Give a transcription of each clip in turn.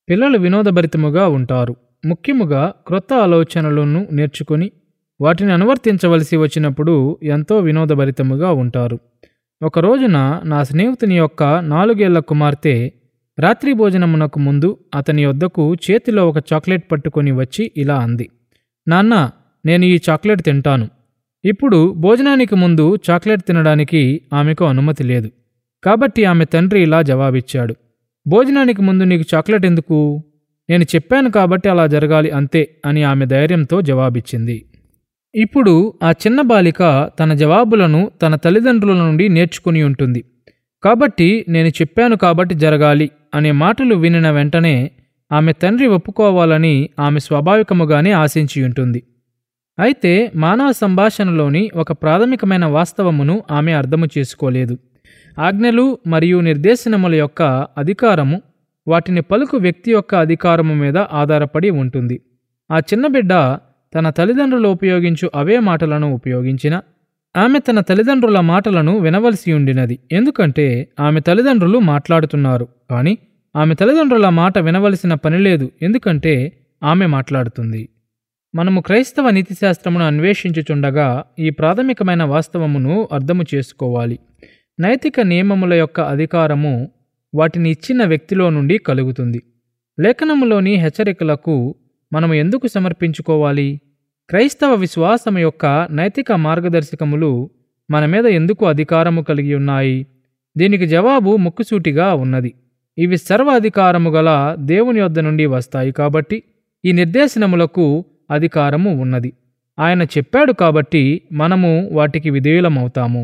పిల్లలు వినోదభరితముగా ఉంటారు ముఖ్యముగా క్రొత్త ఆలోచనలను నేర్చుకొని వాటిని అనువర్తించవలసి వచ్చినప్పుడు ఎంతో వినోదభరితముగా ఉంటారు ఒక రోజున నా స్నేహితుని యొక్క నాలుగేళ్ల కుమార్తె రాత్రి భోజనమునకు ముందు అతని వద్దకు చేతిలో ఒక చాక్లెట్ పట్టుకొని వచ్చి ఇలా అంది నాన్న నేను ఈ చాక్లెట్ తింటాను ఇప్పుడు భోజనానికి ముందు చాక్లెట్ తినడానికి ఆమెకు అనుమతి లేదు కాబట్టి ఆమె తండ్రి ఇలా జవాబిచ్చాడు భోజనానికి ముందు నీకు చాక్లెట్ ఎందుకు నేను చెప్పాను కాబట్టి అలా జరగాలి అంతే అని ఆమె ధైర్యంతో జవాబిచ్చింది ఇప్పుడు ఆ చిన్న బాలిక తన జవాబులను తన తల్లిదండ్రుల నుండి నేర్చుకుని ఉంటుంది కాబట్టి నేను చెప్పాను కాబట్టి జరగాలి అనే మాటలు వినిన వెంటనే ఆమె తండ్రి ఒప్పుకోవాలని ఆమె స్వాభావికముగానే ఆశించి ఉంటుంది అయితే మానవ సంభాషణలోని ఒక ప్రాథమికమైన వాస్తవమును ఆమె అర్థము చేసుకోలేదు ఆజ్ఞలు మరియు నిర్దేశనముల యొక్క అధికారము వాటిని పలుకు వ్యక్తి యొక్క అధికారము మీద ఆధారపడి ఉంటుంది ఆ చిన్న బిడ్డ తన తల్లిదండ్రులు ఉపయోగించు అవే మాటలను ఉపయోగించిన ఆమె తన తల్లిదండ్రుల మాటలను వినవలసి ఉండినది ఎందుకంటే ఆమె తల్లిదండ్రులు మాట్లాడుతున్నారు కానీ ఆమె తల్లిదండ్రుల మాట వినవలసిన పని లేదు ఎందుకంటే ఆమె మాట్లాడుతుంది మనము క్రైస్తవ నీతిశాస్త్రమును అన్వేషించుచుండగా ఈ ప్రాథమికమైన వాస్తవమును అర్థము చేసుకోవాలి నైతిక నియమముల యొక్క అధికారము వాటిని ఇచ్చిన వ్యక్తిలో నుండి కలుగుతుంది లేఖనములోని హెచ్చరికలకు మనము ఎందుకు సమర్పించుకోవాలి క్రైస్తవ విశ్వాసము యొక్క నైతిక మార్గదర్శకములు మన మీద ఎందుకు అధికారము కలిగి ఉన్నాయి దీనికి జవాబు ముక్కుసూటిగా ఉన్నది ఇవి సర్వ అధికారము గల దేవుని వద్ద నుండి వస్తాయి కాబట్టి ఈ నిర్దేశనములకు అధికారము ఉన్నది ఆయన చెప్పాడు కాబట్టి మనము వాటికి విధేయులమవుతాము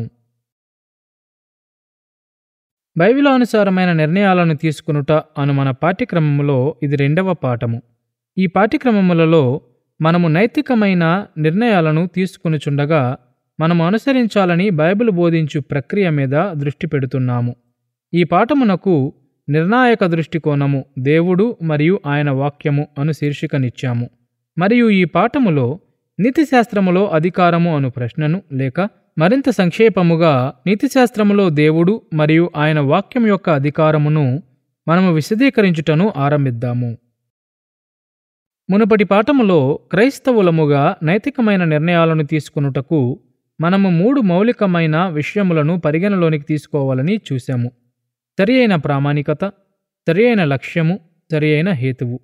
బైబిలానుసారమైన నిర్ణయాలను తీసుకునుట అను మన పాఠ్యక్రమములో ఇది రెండవ పాఠము ఈ పాఠ్యక్రమములలో మనము నైతికమైన నిర్ణయాలను తీసుకునిచుండగా మనము అనుసరించాలని బైబిల్ బోధించు ప్రక్రియ మీద దృష్టి పెడుతున్నాము ఈ పాఠమునకు నిర్ణాయక దృష్టికోణము దేవుడు మరియు ఆయన వాక్యము అను శీర్షికనిచ్చాము మరియు ఈ పాఠములో నీతిశాస్త్రములో అధికారము అను ప్రశ్నను లేక మరింత సంక్షేపముగా నీతిశాస్త్రములో దేవుడు మరియు ఆయన వాక్యం యొక్క అధికారమును మనము విశదీకరించుటను ఆరంభిద్దాము మునుపటి పాఠములో క్రైస్తవులముగా నైతికమైన నిర్ణయాలను తీసుకునుటకు మనము మూడు మౌలికమైన విషయములను పరిగణలోనికి తీసుకోవాలని చూశాము సరి అయిన ప్రామాణికత సరి అయిన లక్ష్యము సరి అయిన హేతువు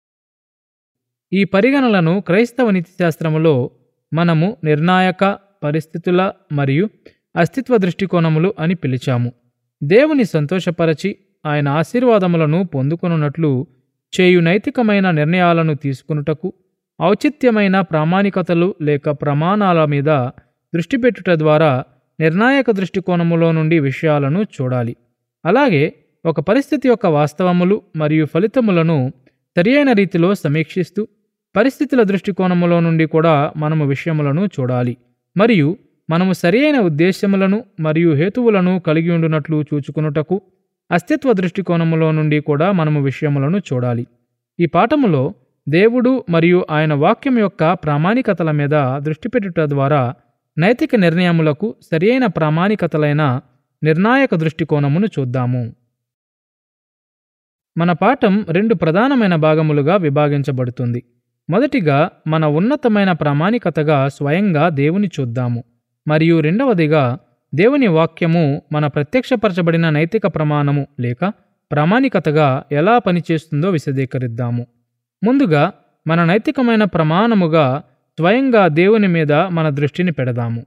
ఈ పరిగణలను క్రైస్తవ నీతిశాస్త్రములో మనము నిర్ణాయక పరిస్థితుల మరియు అస్తిత్వ దృష్టికోణములు అని పిలిచాము దేవుని సంతోషపరచి ఆయన ఆశీర్వాదములను పొందుకొనున్నట్లు చేయు నైతికమైన నిర్ణయాలను తీసుకునుటకు ఔచిత్యమైన ప్రామాణికతలు లేక ప్రమాణాల మీద దృష్టి పెట్టుట ద్వారా నిర్ణాయక దృష్టికోణములో నుండి విషయాలను చూడాలి అలాగే ఒక పరిస్థితి యొక్క వాస్తవములు మరియు ఫలితములను సరియైన రీతిలో సమీక్షిస్తూ పరిస్థితుల దృష్టికోణములో నుండి కూడా మనము విషయములను చూడాలి మరియు మనము సరియైన ఉద్దేశ్యములను మరియు హేతువులను కలిగి ఉండునట్లు చూచుకునుటకు అస్తిత్వ దృష్టికోణములో నుండి కూడా మనము విషయములను చూడాలి ఈ పాఠములో దేవుడు మరియు ఆయన వాక్యం యొక్క ప్రామాణికతల మీద దృష్టి పెట్టుట ద్వారా నైతిక నిర్ణయములకు సరియైన ప్రామాణికతలైన నిర్ణాయక దృష్టికోణమును చూద్దాము మన పాఠం రెండు ప్రధానమైన భాగములుగా విభాగించబడుతుంది మొదటిగా మన ఉన్నతమైన ప్రామాణికతగా స్వయంగా దేవుని చూద్దాము మరియు రెండవదిగా దేవుని వాక్యము మన ప్రత్యక్షపరచబడిన నైతిక ప్రమాణము లేక ప్రామాణికతగా ఎలా పనిచేస్తుందో విశదీకరిద్దాము ముందుగా మన నైతికమైన ప్రమాణముగా స్వయంగా దేవుని మీద మన దృష్టిని పెడదాము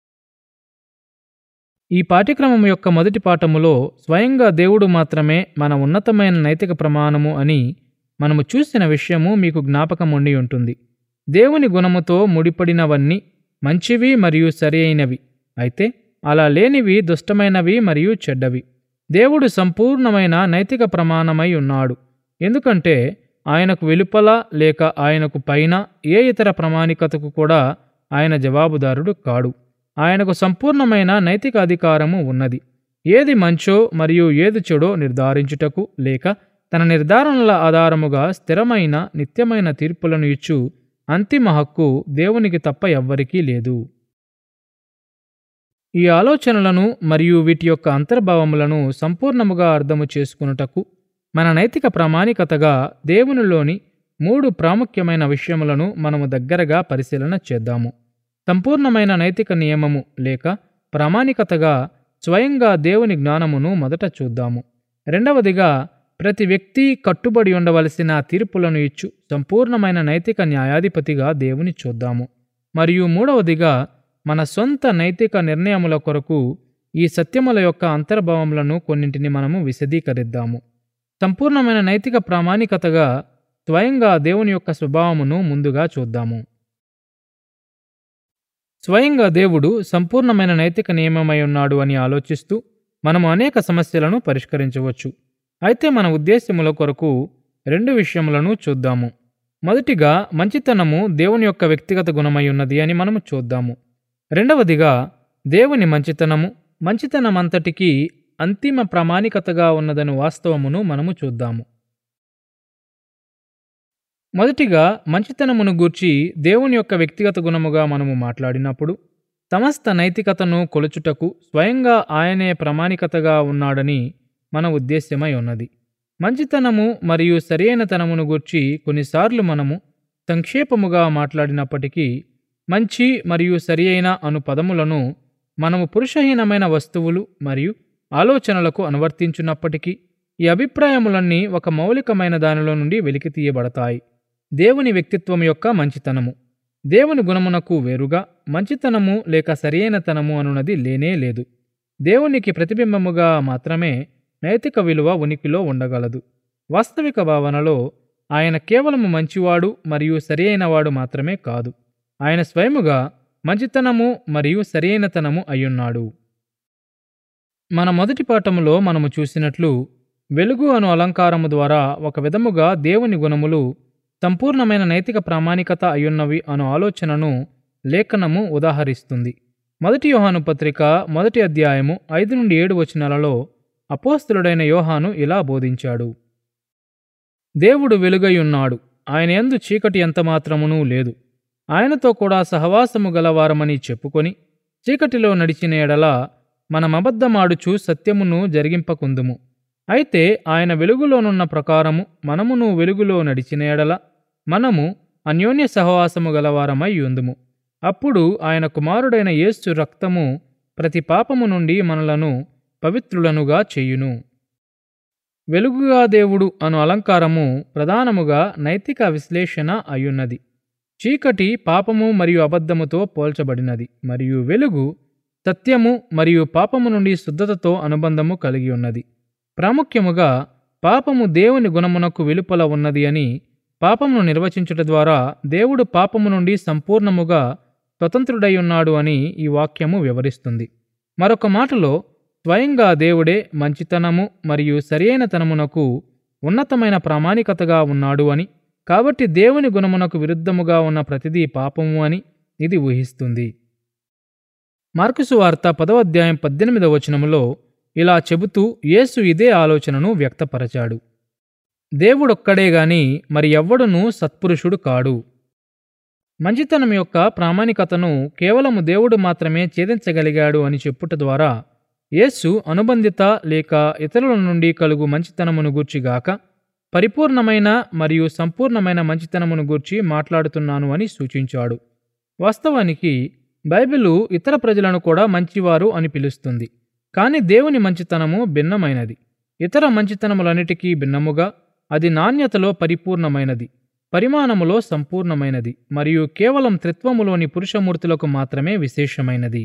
ఈ పాఠ్యక్రమం యొక్క మొదటి పాఠములో స్వయంగా దేవుడు మాత్రమే మన ఉన్నతమైన నైతిక ప్రమాణము అని మనము చూసిన విషయము మీకు జ్ఞాపకం ఉండి ఉంటుంది దేవుని గుణముతో ముడిపడినవన్నీ మంచివి మరియు సరి అయినవి అయితే అలా లేనివి దుష్టమైనవి మరియు చెడ్డవి దేవుడు సంపూర్ణమైన నైతిక ప్రమాణమై ఉన్నాడు ఎందుకంటే ఆయనకు వెలుపల లేక ఆయనకు పైన ఏ ఇతర ప్రామాణికతకు కూడా ఆయన జవాబుదారుడు కాడు ఆయనకు సంపూర్ణమైన నైతిక అధికారము ఉన్నది ఏది మంచో మరియు ఏది చెడో నిర్ధారించుటకు లేక తన నిర్ధారణల ఆధారముగా స్థిరమైన నిత్యమైన తీర్పులను ఇచ్చు అంతిమ హక్కు దేవునికి తప్ప ఎవ్వరికీ లేదు ఈ ఆలోచనలను మరియు వీటి యొక్క అంతర్భావములను సంపూర్ణముగా అర్థము చేసుకునుటకు మన నైతిక ప్రామాణికతగా దేవునిలోని మూడు ప్రాముఖ్యమైన విషయములను మనము దగ్గరగా పరిశీలన చేద్దాము సంపూర్ణమైన నైతిక నియమము లేక ప్రామాణికతగా స్వయంగా దేవుని జ్ఞానమును మొదట చూద్దాము రెండవదిగా ప్రతి వ్యక్తి కట్టుబడి ఉండవలసిన తీర్పులను ఇచ్చు సంపూర్ణమైన నైతిక న్యాయాధిపతిగా దేవుని చూద్దాము మరియు మూడవదిగా మన సొంత నైతిక నిర్ణయముల కొరకు ఈ సత్యముల యొక్క అంతర్భావములను కొన్నింటిని మనము విశదీకరిద్దాము సంపూర్ణమైన నైతిక ప్రామాణికతగా స్వయంగా దేవుని యొక్క స్వభావమును ముందుగా చూద్దాము స్వయంగా దేవుడు సంపూర్ణమైన నైతిక నియమమై ఉన్నాడు అని ఆలోచిస్తూ మనము అనేక సమస్యలను పరిష్కరించవచ్చు అయితే మన ఉద్దేశ్యముల కొరకు రెండు విషయములను చూద్దాము మొదటిగా మంచితనము దేవుని యొక్క వ్యక్తిగత గుణమై ఉన్నది అని మనము చూద్దాము రెండవదిగా దేవుని మంచితనము మంచితనమంతటికీ అంతిమ ప్రామాణికతగా ఉన్నదని వాస్తవమును మనము చూద్దాము మొదటిగా మంచితనమును గూర్చి దేవుని యొక్క వ్యక్తిగత గుణముగా మనము మాట్లాడినప్పుడు సమస్త నైతికతను కొలుచుటకు స్వయంగా ఆయనే ప్రామాణికతగా ఉన్నాడని మన ఉద్దేశ్యమై ఉన్నది మంచితనము మరియు సరియైనతనమును గూర్చి కొన్నిసార్లు మనము సంక్షేపముగా మాట్లాడినప్పటికీ మంచి మరియు సరియైన అను పదములను మనము పురుషహీనమైన వస్తువులు మరియు ఆలోచనలకు అనువర్తించున్నప్పటికీ ఈ అభిప్రాయములన్నీ ఒక మౌలికమైన దానిలో నుండి వెలికి తీయబడతాయి దేవుని వ్యక్తిత్వం యొక్క మంచితనము దేవుని గుణమునకు వేరుగా మంచితనము లేక సరియైనతనము అనున్నది లేనే లేదు దేవునికి ప్రతిబింబముగా మాత్రమే నైతిక విలువ ఉనికిలో ఉండగలదు వాస్తవిక భావనలో ఆయన కేవలము మంచివాడు మరియు సరియైనవాడు మాత్రమే కాదు ఆయన స్వయముగా మంచితనము మరియు సరియైనతనము అయ్యున్నాడు మన మొదటి పాఠములో మనము చూసినట్లు వెలుగు అను అలంకారము ద్వారా ఒక విధముగా దేవుని గుణములు సంపూర్ణమైన నైతిక ప్రామాణికత అయ్యున్నవి అను ఆలోచనను లేఖనము ఉదాహరిస్తుంది మొదటి యోహాను పత్రిక మొదటి అధ్యాయము ఐదు నుండి ఏడు వచనాలలో అపోస్తులుడైన యోహాను ఇలా బోధించాడు దేవుడు వెలుగయున్నాడు ఆయన యందు చీకటి ఎంతమాత్రమునూ లేదు ఆయనతో కూడా సహవాసము గలవారమని చెప్పుకొని చీకటిలో నడిచిన ఎడల మనమబద్ధమాడుచు సత్యమును జరిగింపకుందుము అయితే ఆయన వెలుగులోనున్న ప్రకారము మనమును వెలుగులో నడిచిన ఎడల మనము అన్యోన్య సహవాసము గలవారమై యుందుము అప్పుడు ఆయన కుమారుడైన యేసు రక్తము ప్రతి పాపము నుండి మనలను పవిత్రులనుగా చేయును వెలుగుగా దేవుడు అను అలంకారము ప్రధానముగా నైతిక విశ్లేషణ అయ్యున్నది చీకటి పాపము మరియు అబద్ధముతో పోల్చబడినది మరియు వెలుగు సత్యము మరియు పాపము నుండి శుద్ధతతో అనుబంధము కలిగి ఉన్నది ప్రాముఖ్యముగా పాపము దేవుని గుణమునకు వెలుపల ఉన్నది అని పాపమును నిర్వచించుట ద్వారా దేవుడు పాపము నుండి సంపూర్ణముగా స్వతంత్రుడై ఉన్నాడు అని ఈ వాక్యము వివరిస్తుంది మరొక మాటలో స్వయంగా దేవుడే మంచితనము మరియు సరియైనతనమునకు ఉన్నతమైన ప్రామాణికతగా ఉన్నాడు అని కాబట్టి దేవుని గుణమునకు విరుద్ధముగా ఉన్న ప్రతిదీ పాపము అని ఇది ఊహిస్తుంది మార్కుసు వార్త పదవ అధ్యాయం పద్దెనిమిదవ వచనములో ఇలా చెబుతూ యేసు ఇదే ఆలోచనను వ్యక్తపరచాడు దేవుడొక్కడే గాని మరి ఎవ్వడునూ సత్పురుషుడు కాడు మంచితనం యొక్క ప్రామాణికతను కేవలము దేవుడు మాత్రమే ఛేదించగలిగాడు అని చెప్పుట ద్వారా యేసు అనుబంధిత లేక ఇతరుల నుండి కలుగు మంచితనమును గూర్చిగాక పరిపూర్ణమైన మరియు సంపూర్ణమైన మంచితనమును గూర్చి మాట్లాడుతున్నాను అని సూచించాడు వాస్తవానికి బైబిలు ఇతర ప్రజలను కూడా మంచివారు అని పిలుస్తుంది కానీ దేవుని మంచితనము భిన్నమైనది ఇతర మంచితనములన్నిటికీ భిన్నముగా అది నాణ్యతలో పరిపూర్ణమైనది పరిమాణములో సంపూర్ణమైనది మరియు కేవలం త్రిత్వములోని పురుషమూర్తులకు మాత్రమే విశేషమైనది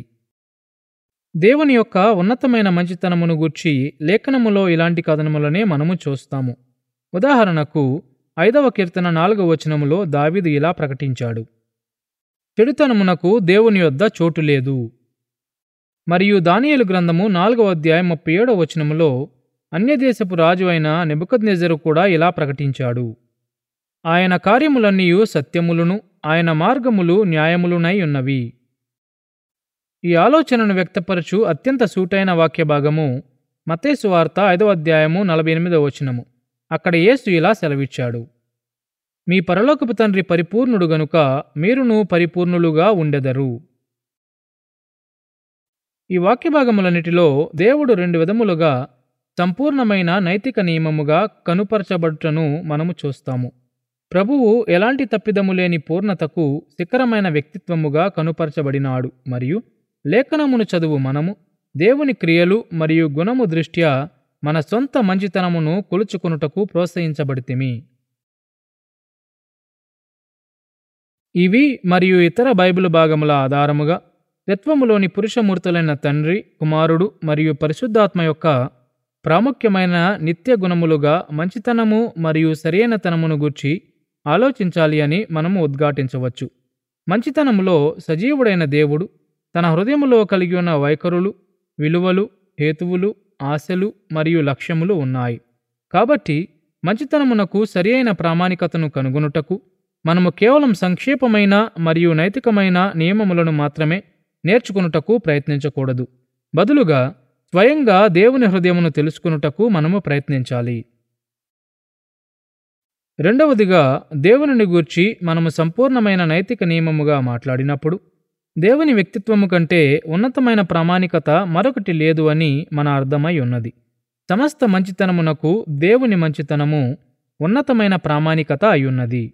దేవుని యొక్క ఉన్నతమైన మంచితనమును గూర్చి లేఖనములో ఇలాంటి కథనములనే మనము చూస్తాము ఉదాహరణకు ఐదవ కీర్తన నాలుగవ వచనములో దావీదు ఇలా ప్రకటించాడు చెడుతనమునకు దేవుని యొద్ద చోటు లేదు మరియు దానియేలు గ్రంథము నాలుగవ అధ్యాయం ముప్పై ఏడవ వచనములో అన్యదేశపు రాజు అయిన నెబుకద్నెజరు కూడా ఇలా ప్రకటించాడు ఆయన కార్యములన్నీయు సత్యములును ఆయన మార్గములు న్యాయములునై ఉన్నవి ఈ ఆలోచనను వ్యక్తపరచు అత్యంత సూటైన వాక్య భాగము మతేసు వార్త ఐదవ అధ్యాయము నలభై ఎనిమిదవ వచనము అక్కడ యేసు ఇలా సెలవిచ్చాడు మీ పరలోకపు తండ్రి పరిపూర్ణుడు గనుక మీరును పరిపూర్ణులుగా ఉండెదరు ఈ వాక్య భాగములన్నిటిలో దేవుడు రెండు విధములుగా సంపూర్ణమైన నైతిక నియమముగా కనుపరచబడుటను మనము చూస్తాము ప్రభువు ఎలాంటి తప్పిదము లేని పూర్ణతకు శిఖరమైన వ్యక్తిత్వముగా కనుపరచబడినాడు మరియు లేఖనమును చదువు మనము దేవుని క్రియలు మరియు గుణము దృష్ట్యా మన సొంత మంచితనమును కొలుచుకొనుటకు ప్రోత్సహించబడితిమి ఇవి మరియు ఇతర బైబిల్ భాగముల ఆధారముగా తత్వములోని పురుషమూర్తులైన తండ్రి కుమారుడు మరియు పరిశుద్ధాత్మ యొక్క ప్రాముఖ్యమైన నిత్య గుణములుగా మంచితనము మరియు సరైనతనమును గూర్చి ఆలోచించాలి అని మనము ఉద్ఘాటించవచ్చు మంచితనములో సజీవుడైన దేవుడు తన హృదయములో కలిగి ఉన్న వైఖరులు విలువలు హేతువులు ఆశలు మరియు లక్ష్యములు ఉన్నాయి కాబట్టి మంచితనమునకు సరియైన ప్రామాణికతను కనుగొనుటకు మనము కేవలం సంక్షేపమైన మరియు నైతికమైన నియమములను మాత్రమే నేర్చుకునుటకు ప్రయత్నించకూడదు బదులుగా స్వయంగా దేవుని హృదయమును తెలుసుకునుటకు మనము ప్రయత్నించాలి రెండవదిగా దేవునిని గూర్చి మనము సంపూర్ణమైన నైతిక నియమముగా మాట్లాడినప్పుడు దేవుని వ్యక్తిత్వము కంటే ఉన్నతమైన ప్రామాణికత మరొకటి లేదు అని మన అర్థమై ఉన్నది సమస్త మంచితనమునకు దేవుని మంచితనము ఉన్నతమైన ప్రామాణికత అయ్యున్నది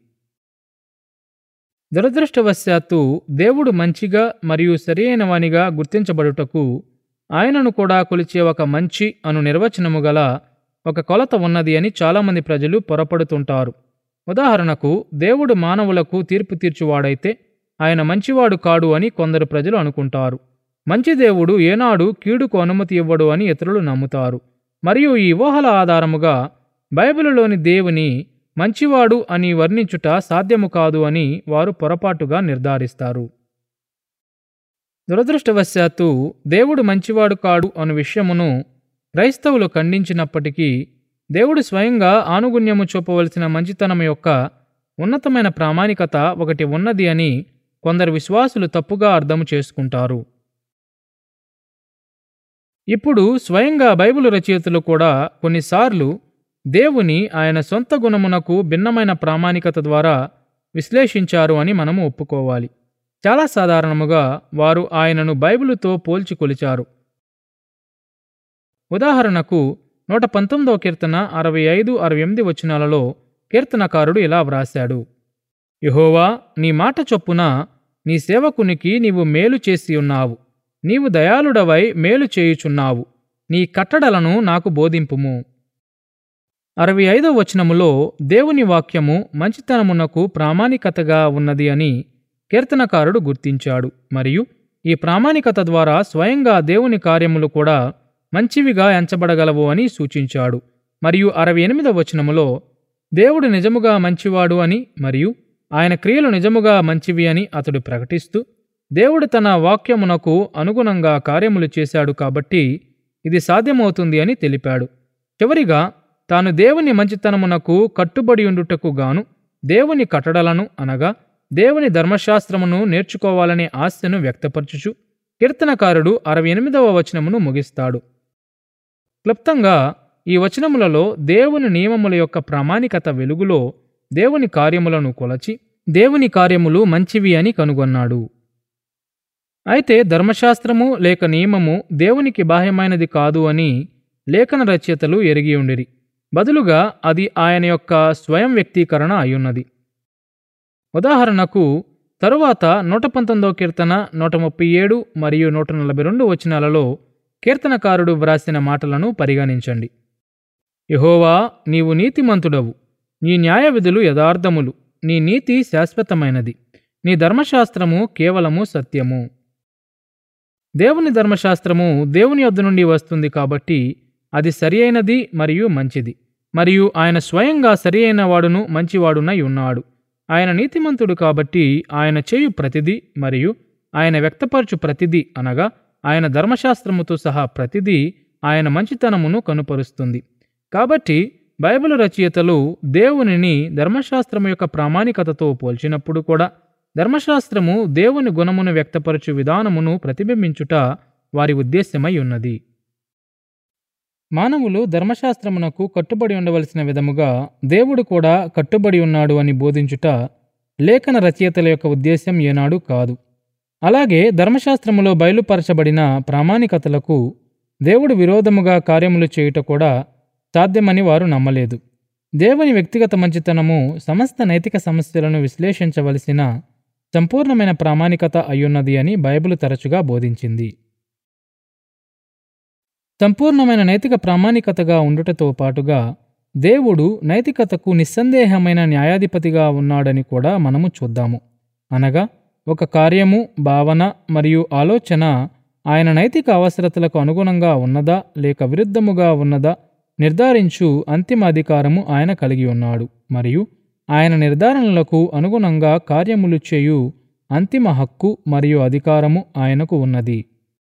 దురదృష్టవశాత్తు దేవుడు మంచిగా మరియు సరియైనవానిగా గుర్తించబడుటకు ఆయనను కూడా కొలిచే ఒక మంచి అను నిర్వచనము గల ఒక కొలత ఉన్నది అని చాలామంది ప్రజలు పొరపడుతుంటారు ఉదాహరణకు దేవుడు మానవులకు తీర్పు తీర్చువాడైతే ఆయన మంచివాడు కాడు అని కొందరు ప్రజలు అనుకుంటారు మంచి దేవుడు ఏనాడు కీడుకు అనుమతి ఇవ్వడు అని ఇతరులు నమ్ముతారు మరియు ఈ ఊహల ఆధారముగా బైబిలులోని దేవుని మంచివాడు అని వర్ణించుట సాధ్యము కాదు అని వారు పొరపాటుగా నిర్ధారిస్తారు దురదృష్టవశాత్తు దేవుడు మంచివాడు కాడు అను విషయమును క్రైస్తవులు ఖండించినప్పటికీ దేవుడు స్వయంగా ఆనుగుణ్యము చూపవలసిన మంచితనం యొక్క ఉన్నతమైన ప్రామాణికత ఒకటి ఉన్నది అని కొందరు విశ్వాసులు తప్పుగా అర్థం చేసుకుంటారు ఇప్పుడు స్వయంగా బైబిలు రచయితలు కూడా కొన్నిసార్లు దేవుని ఆయన సొంత గుణమునకు భిన్నమైన ప్రామాణికత ద్వారా విశ్లేషించారు అని మనము ఒప్పుకోవాలి చాలా సాధారణముగా వారు ఆయనను బైబిలుతో పోల్చి కొలిచారు ఉదాహరణకు నూట పంతొమ్మిదవ కీర్తన అరవై ఐదు అరవై ఎనిమిది వచనాలలో కీర్తనకారుడు ఇలా వ్రాశాడు యహోవా నీ మాట చొప్పున నీ సేవకునికి నీవు మేలు చేసి ఉన్నావు నీవు దయాళుడవై మేలు చేయుచున్నావు నీ కట్టడలను నాకు బోధింపుము అరవై ఐదవ వచనములో దేవుని వాక్యము మంచితనమునకు ప్రామాణికతగా ఉన్నది అని కీర్తనకారుడు గుర్తించాడు మరియు ఈ ప్రామాణికత ద్వారా స్వయంగా దేవుని కార్యములు కూడా మంచివిగా ఎంచబడగలవు అని సూచించాడు మరియు అరవై ఎనిమిదవ వచనములో దేవుడు నిజముగా మంచివాడు అని మరియు ఆయన క్రియలు నిజముగా మంచివి అని అతడు ప్రకటిస్తూ దేవుడు తన వాక్యమునకు అనుగుణంగా కార్యములు చేశాడు కాబట్టి ఇది సాధ్యమవుతుంది అని తెలిపాడు చివరిగా తాను దేవుని మంచితనమునకు కట్టుబడి ఉండుటకు గాను దేవుని కట్టడలను అనగా దేవుని ధర్మశాస్త్రమును నేర్చుకోవాలనే ఆశను వ్యక్తపరచుచు కీర్తనకారుడు అరవై ఎనిమిదవ వచనమును ముగిస్తాడు క్లుప్తంగా ఈ వచనములలో దేవుని నియమముల యొక్క ప్రామాణికత వెలుగులో దేవుని కార్యములను కొలచి దేవుని కార్యములు మంచివి అని కనుగొన్నాడు అయితే ధర్మశాస్త్రము లేక నియమము దేవునికి బాహ్యమైనది కాదు అని లేఖన రచయితలు ఎరిగి ఉండిరి బదులుగా అది ఆయన యొక్క స్వయం వ్యక్తీకరణ అయ్యున్నది ఉదాహరణకు తరువాత నూట పంతొమ్మిదవ కీర్తన నూట ముప్పై ఏడు మరియు నూట నలభై రెండు వచనాలలో కీర్తనకారుడు వ్రాసిన మాటలను పరిగణించండి యహోవా నీవు నీతిమంతుడవు నీ న్యాయ విధులు యథార్థములు నీ నీతి శాశ్వతమైనది నీ ధర్మశాస్త్రము కేవలము సత్యము దేవుని ధర్మశాస్త్రము దేవుని యొద్ద నుండి వస్తుంది కాబట్టి అది సరి అయినది మరియు మంచిది మరియు ఆయన స్వయంగా సరి అయిన వాడును మంచివాడునై ఉన్నాడు ఆయన నీతిమంతుడు కాబట్టి ఆయన చేయు ప్రతిదీ మరియు ఆయన వ్యక్తపరచు ప్రతిదీ అనగా ఆయన ధర్మశాస్త్రముతో సహా ప్రతిదీ ఆయన మంచితనమును కనుపరుస్తుంది కాబట్టి బైబిల్ రచయితలు దేవునిని ధర్మశాస్త్రము యొక్క ప్రామాణికతతో పోల్చినప్పుడు కూడా ధర్మశాస్త్రము దేవుని గుణమును వ్యక్తపరచు విధానమును ప్రతిబింబించుట వారి ఉద్దేశ్యమై ఉన్నది మానవులు ధర్మశాస్త్రమునకు కట్టుబడి ఉండవలసిన విధముగా దేవుడు కూడా కట్టుబడి ఉన్నాడు అని బోధించుట లేఖన రచయితల యొక్క ఉద్దేశ్యం ఏనాడు కాదు అలాగే ధర్మశాస్త్రములో బయలుపరచబడిన ప్రామాణికతలకు దేవుడు విరోధముగా కార్యములు చేయుట కూడా సాధ్యమని వారు నమ్మలేదు దేవుని వ్యక్తిగత మంచితనము సమస్త నైతిక సమస్యలను విశ్లేషించవలసిన సంపూర్ణమైన ప్రామాణికత అయ్యున్నది అని బైబిల్ తరచుగా బోధించింది సంపూర్ణమైన నైతిక ప్రామాణికతగా ఉండుటతో పాటుగా దేవుడు నైతికతకు నిస్సందేహమైన న్యాయాధిపతిగా ఉన్నాడని కూడా మనము చూద్దాము అనగా ఒక కార్యము భావన మరియు ఆలోచన ఆయన నైతిక అవసరతలకు అనుగుణంగా ఉన్నదా లేక విరుద్ధముగా ఉన్నదా నిర్ధారించు అంతిమ అధికారము ఆయన కలిగి ఉన్నాడు మరియు ఆయన నిర్ధారణలకు అనుగుణంగా కార్యములు చేయు అంతిమ హక్కు మరియు అధికారము ఆయనకు ఉన్నది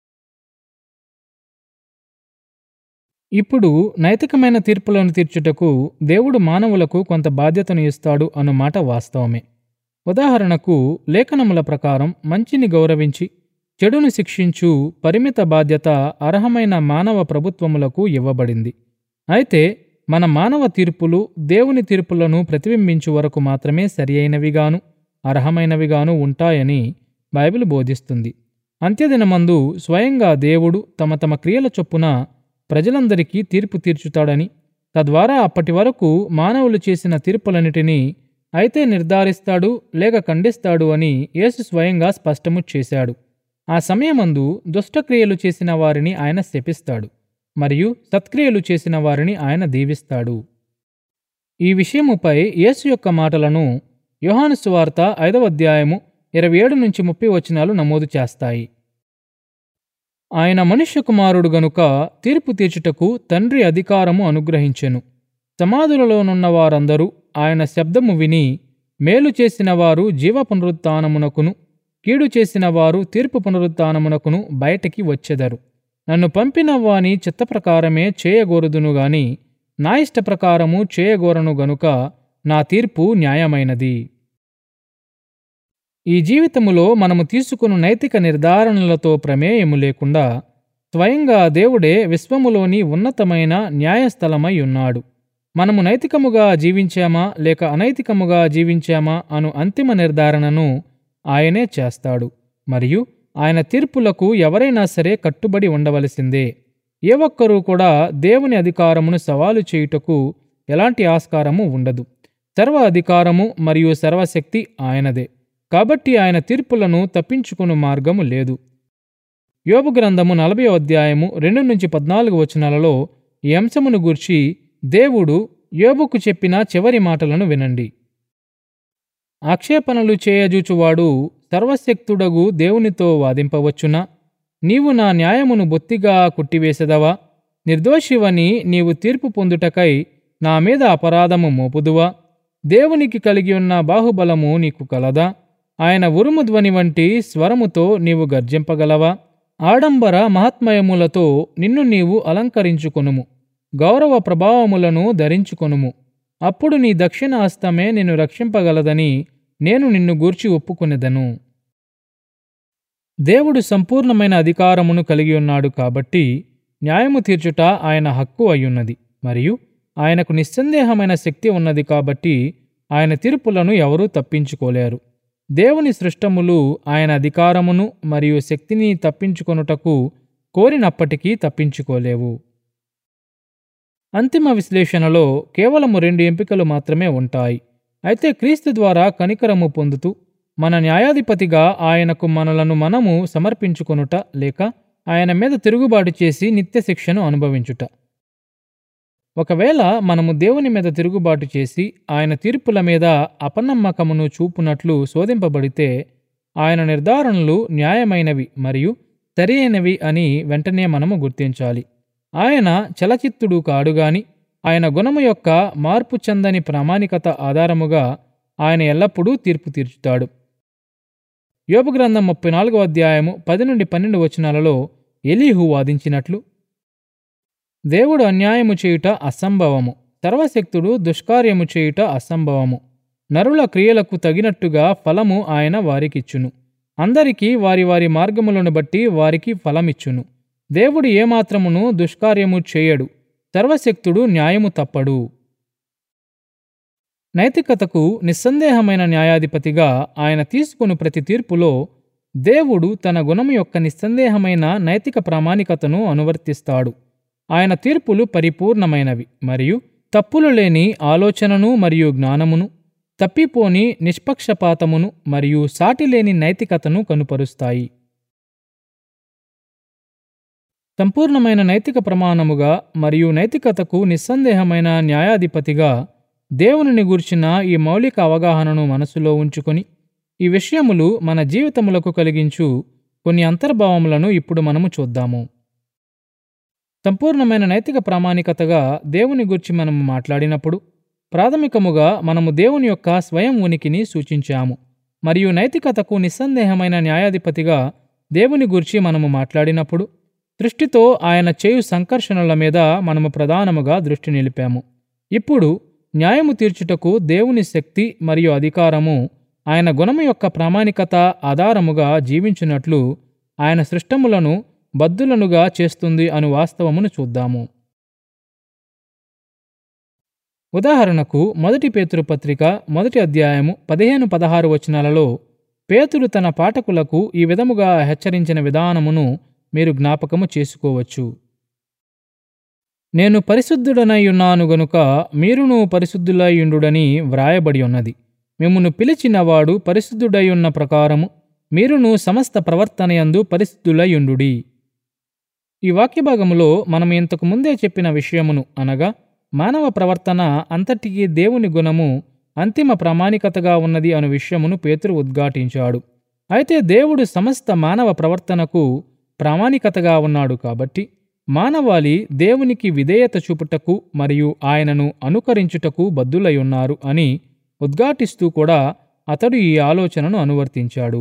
ఇప్పుడు నైతికమైన తీర్పులను తీర్చుటకు దేవుడు మానవులకు కొంత బాధ్యతను ఇస్తాడు అన్న మాట వాస్తవమే ఉదాహరణకు లేఖనముల ప్రకారం మంచిని గౌరవించి చెడును శిక్షించు పరిమిత బాధ్యత అర్హమైన మానవ ప్రభుత్వములకు ఇవ్వబడింది అయితే మన మానవ తీర్పులు దేవుని తీర్పులను ప్రతిబింబించు వరకు మాత్రమే సరియైనవిగాను అర్హమైనవిగాను ఉంటాయని బైబిల్ బోధిస్తుంది అంత్యదినమందు స్వయంగా దేవుడు తమ తమ క్రియల చొప్పున ప్రజలందరికీ తీర్పు తీర్చుతాడని తద్వారా అప్పటి వరకు మానవులు చేసిన తీర్పులన్నిటినీ అయితే నిర్ధారిస్తాడు లేక ఖండిస్తాడు అని యేసు స్వయంగా స్పష్టము చేశాడు ఆ సమయమందు దుష్టక్రియలు చేసిన వారిని ఆయన శపిస్తాడు మరియు సత్క్రియలు చేసిన వారిని ఆయన దీవిస్తాడు ఈ విషయముపై యేసు యొక్క మాటలను యోహాను సువార్త ఐదవ అధ్యాయము ఇరవై ఏడు నుంచి ముప్పై వచనాలు నమోదు చేస్తాయి ఆయన మనుష్య కుమారుడు గనుక తీర్పు తీర్చుటకు తండ్రి అధికారము అనుగ్రహించెను సమాధులలోనున్న వారందరూ ఆయన శబ్దము విని మేలు చేసిన వారు జీవ పునరుత్నమునకును కీడు చేసిన వారు తీర్పు పునరుత్నమునకును బయటికి వచ్చెదరు నన్ను పంపిన వాని చిత్తప్రకారమే చేయగోరుదును గాని నా ఇష్ట ప్రకారము చేయగోరను గనుక నా తీర్పు న్యాయమైనది ఈ జీవితములో మనము తీసుకున్న నైతిక నిర్ధారణలతో ప్రమేయము లేకుండా స్వయంగా దేవుడే విశ్వములోని ఉన్నతమైన న్యాయస్థలమై ఉన్నాడు మనము నైతికముగా జీవించామా లేక అనైతికముగా జీవించామా అను అంతిమ నిర్ధారణను ఆయనే చేస్తాడు మరియు ఆయన తీర్పులకు ఎవరైనా సరే కట్టుబడి ఉండవలసిందే ఏ ఒక్కరూ కూడా దేవుని అధికారమును సవాలు చేయుటకు ఎలాంటి ఆస్కారము ఉండదు సర్వ అధికారము మరియు సర్వశక్తి ఆయనదే కాబట్టి ఆయన తీర్పులను తప్పించుకుని మార్గము లేదు యోబు గ్రంథము నలభై అధ్యాయము రెండు నుంచి పద్నాలుగు వచనాలలో ఈ అంశమును గూర్చి దేవుడు యోబుకు చెప్పిన చివరి మాటలను వినండి ఆక్షేపణలు చేయజూచువాడు సర్వశక్తుడగు దేవునితో వాదింపవచ్చునా నీవు నా న్యాయమును బొత్తిగా కుట్టివేసెదవా నిర్దోషివని నీవు తీర్పు పొందుటకై నా మీద అపరాధము మోపుదువా దేవునికి కలిగి ఉన్న బాహుబలము నీకు కలదా ఆయన ఉరుము ధ్వని వంటి స్వరముతో నీవు గర్జింపగలవా ఆడంబర మహాత్మయములతో నిన్ను నీవు అలంకరించుకొనుము గౌరవ ప్రభావములను ధరించుకొనుము అప్పుడు నీ దక్షిణ హస్తమే నిన్ను రక్షింపగలదని నేను నిన్ను గూర్చి ఒప్పుకొనెదను దేవుడు సంపూర్ణమైన అధికారమును కలిగి ఉన్నాడు కాబట్టి న్యాయము తీర్చుట ఆయన హక్కు అయ్యున్నది మరియు ఆయనకు నిస్సందేహమైన శక్తి ఉన్నది కాబట్టి ఆయన తీర్పులను ఎవరూ తప్పించుకోలేరు దేవుని సృష్టములు ఆయన అధికారమును మరియు శక్తిని తప్పించుకొనుటకు కోరినప్పటికీ తప్పించుకోలేవు అంతిమ విశ్లేషణలో కేవలము రెండు ఎంపికలు మాత్రమే ఉంటాయి అయితే క్రీస్తు ద్వారా కనికరము పొందుతూ మన న్యాయాధిపతిగా ఆయనకు మనలను మనము సమర్పించుకొనుట లేక ఆయన మీద తిరుగుబాటు చేసి నిత్య శిక్షను అనుభవించుట ఒకవేళ మనము దేవుని మీద తిరుగుబాటు చేసి ఆయన తీర్పుల మీద అపనమ్మకమును చూపునట్లు శోధింపబడితే ఆయన నిర్ధారణలు న్యాయమైనవి మరియు సరియైనవి అని వెంటనే మనము గుర్తించాలి ఆయన చలచిత్తుడు కాడుగాని ఆయన గుణము యొక్క మార్పు చెందని ప్రామాణికత ఆధారముగా ఆయన ఎల్లప్పుడూ తీర్పు తీర్చుతాడు యోబు గ్రంథం ముప్పై నాలుగో అధ్యాయము పది నుండి పన్నెండు వచనాలలో ఎలీహు వాదించినట్లు దేవుడు అన్యాయము చేయుట అసంభవము సర్వశక్తుడు దుష్కార్యము చేయుట అసంభవము నరుల క్రియలకు తగినట్టుగా ఫలము ఆయన వారికిచ్చును అందరికీ వారి వారి మార్గములను బట్టి వారికి ఫలమిచ్చును దేవుడు ఏమాత్రమును దుష్కార్యము చేయడు సర్వశక్తుడు న్యాయము తప్పడు నైతికతకు నిస్సందేహమైన న్యాయాధిపతిగా ఆయన తీసుకుని ప్రతి తీర్పులో దేవుడు తన గుణము యొక్క నిస్సందేహమైన నైతిక ప్రామాణికతను అనువర్తిస్తాడు ఆయన తీర్పులు పరిపూర్ణమైనవి మరియు తప్పులు లేని ఆలోచనను మరియు జ్ఞానమును తప్పిపోని నిష్పక్షపాతమును మరియు సాటిలేని నైతికతను కనుపరుస్తాయి సంపూర్ణమైన నైతిక ప్రమాణముగా మరియు నైతికతకు నిస్సందేహమైన న్యాయాధిపతిగా దేవునిని గూర్చిన ఈ మౌలిక అవగాహనను మనసులో ఉంచుకొని ఈ విషయములు మన జీవితములకు కలిగించు కొన్ని అంతర్భావములను ఇప్పుడు మనము చూద్దాము సంపూర్ణమైన నైతిక ప్రామాణికతగా దేవుని గురించి మనము మాట్లాడినప్పుడు ప్రాథమికముగా మనము దేవుని యొక్క స్వయం ఉనికిని సూచించాము మరియు నైతికతకు నిస్సందేహమైన న్యాయాధిపతిగా దేవుని గురించి మనము మాట్లాడినప్పుడు దృష్టితో ఆయన చేయు సంకర్షణల మీద మనము ప్రధానముగా దృష్టి నిలిపాము ఇప్పుడు న్యాయము తీర్చుటకు దేవుని శక్తి మరియు అధికారము ఆయన గుణము యొక్క ప్రామాణికత ఆధారముగా జీవించినట్లు ఆయన సృష్టములను బద్దులనుగా చేస్తుంది అను వాస్తవమును చూద్దాము ఉదాహరణకు మొదటి పేతురు పత్రిక మొదటి అధ్యాయము పదిహేను పదహారు వచనాలలో పేతురు తన పాఠకులకు ఈ విధముగా హెచ్చరించిన విధానమును మీరు జ్ఞాపకము చేసుకోవచ్చు నేను పరిశుద్ధుడనై ఉన్నాను గనుక మీరును పరిశుద్ధులైయుండుడని వ్రాయబడి ఉన్నది మిమ్మును పిలిచినవాడు పరిశుద్ధుడై ఉన్న ప్రకారము మీరును సమస్త ప్రవర్తనయందు పరిశుద్ధులైయుండుడి ఈ వాక్యభాగములో మనం ఇంతకు ముందే చెప్పిన విషయమును అనగా మానవ ప్రవర్తన అంతటికీ దేవుని గుణము అంతిమ ప్రామాణికతగా ఉన్నది అను విషయమును పేతురు ఉద్ఘాటించాడు అయితే దేవుడు సమస్త మానవ ప్రవర్తనకు ప్రామాణికతగా ఉన్నాడు కాబట్టి మానవాళి దేవునికి విధేయత చూపుటకు మరియు ఆయనను అనుకరించుటకు బద్దులై ఉన్నారు అని ఉద్ఘాటిస్తూ కూడా అతడు ఈ ఆలోచనను అనువర్తించాడు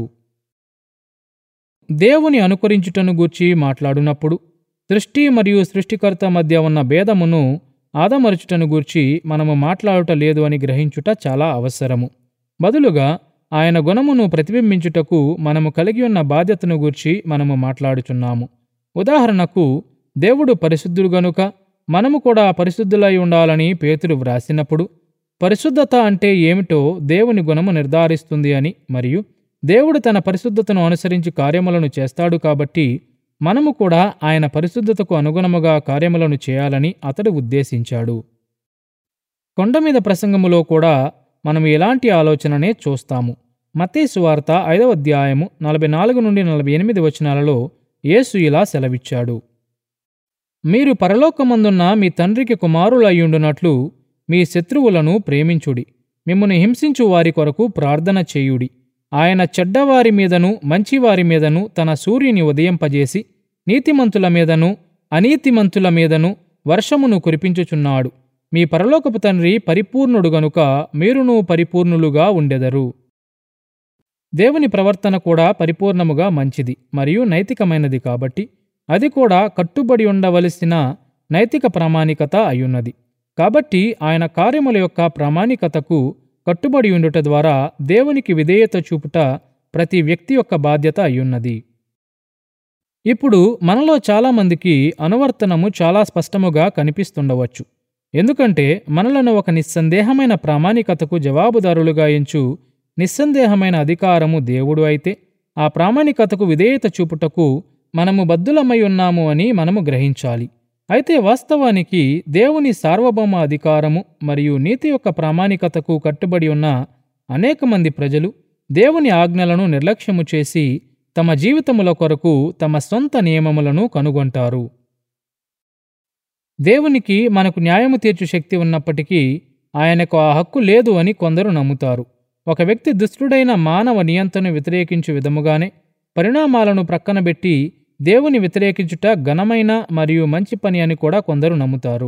దేవుని అనుకరించుటను గూర్చి మాట్లాడునప్పుడు సృష్టి మరియు సృష్టికర్త మధ్య ఉన్న భేదమును ఆదమరుచుటను గూర్చి మనము మాట్లాడుట లేదు అని గ్రహించుట చాలా అవసరము బదులుగా ఆయన గుణమును ప్రతిబింబించుటకు మనము కలిగి ఉన్న బాధ్యతను గూర్చి మనము మాట్లాడుచున్నాము ఉదాహరణకు దేవుడు పరిశుద్ధుడు గనుక మనము కూడా పరిశుద్ధులై ఉండాలని పేతురు వ్రాసినప్పుడు పరిశుద్ధత అంటే ఏమిటో దేవుని గుణము నిర్ధారిస్తుంది అని మరియు దేవుడు తన పరిశుద్ధతను అనుసరించి కార్యములను చేస్తాడు కాబట్టి మనము కూడా ఆయన పరిశుద్ధతకు అనుగుణముగా కార్యములను చేయాలని అతడు ఉద్దేశించాడు కొండ మీద ప్రసంగములో కూడా మనం ఇలాంటి ఆలోచననే చూస్తాము మత్తేసు వార్త ఐదవ అధ్యాయము నలభై నాలుగు నుండి నలభై ఎనిమిది వచనాలలో యేసు ఇలా సెలవిచ్చాడు మీరు పరలోకమందున్న మీ తండ్రికి కుమారులయ్యుండునట్లు మీ శత్రువులను ప్రేమించుడి మిమ్మల్ని హింసించు వారి కొరకు ప్రార్థన చేయుడి ఆయన చెడ్డవారి మీదను మంచివారి మీదను తన సూర్యుని ఉదయింపజేసి నీతిమంతుల మీదను అనీతిమంతుల మీదను వర్షమును కురిపించుచున్నాడు మీ పరలోకపు తండ్రి పరిపూర్ణుడు గనుక మీరును పరిపూర్ణులుగా ఉండెదరు దేవుని ప్రవర్తన కూడా పరిపూర్ణముగా మంచిది మరియు నైతికమైనది కాబట్టి అది కూడా కట్టుబడి ఉండవలసిన నైతిక ప్రామాణికత అయ్యున్నది కాబట్టి ఆయన కార్యముల యొక్క ప్రామాణికతకు కట్టుబడి ఉండుట ద్వారా దేవునికి విధేయత చూపుట ప్రతి వ్యక్తి యొక్క బాధ్యత అయ్యున్నది ఇప్పుడు మనలో చాలామందికి అనువర్తనము చాలా స్పష్టముగా కనిపిస్తుండవచ్చు ఎందుకంటే మనలను ఒక నిస్సందేహమైన ప్రామాణికతకు జవాబుదారులుగా ఎంచు నిస్సందేహమైన అధికారము దేవుడు అయితే ఆ ప్రామాణికతకు విధేయత చూపుటకు మనము బద్దులమై ఉన్నాము అని మనము గ్రహించాలి అయితే వాస్తవానికి దేవుని సార్వభౌమ అధికారము మరియు నీతి యొక్క ప్రామాణికతకు కట్టుబడి ఉన్న అనేక మంది ప్రజలు దేవుని ఆజ్ఞలను నిర్లక్ష్యము చేసి తమ జీవితముల కొరకు తమ సొంత నియమములను కనుగొంటారు దేవునికి మనకు న్యాయము తీర్చు శక్తి ఉన్నప్పటికీ ఆయనకు ఆ హక్కు లేదు అని కొందరు నమ్ముతారు ఒక వ్యక్తి దుష్టుడైన మానవ నియంత్రణను వ్యతిరేకించు విధముగానే పరిణామాలను ప్రక్కనబెట్టి దేవుని వ్యతిరేకించుట ఘనమైన మరియు మంచి పని అని కూడా కొందరు నమ్ముతారు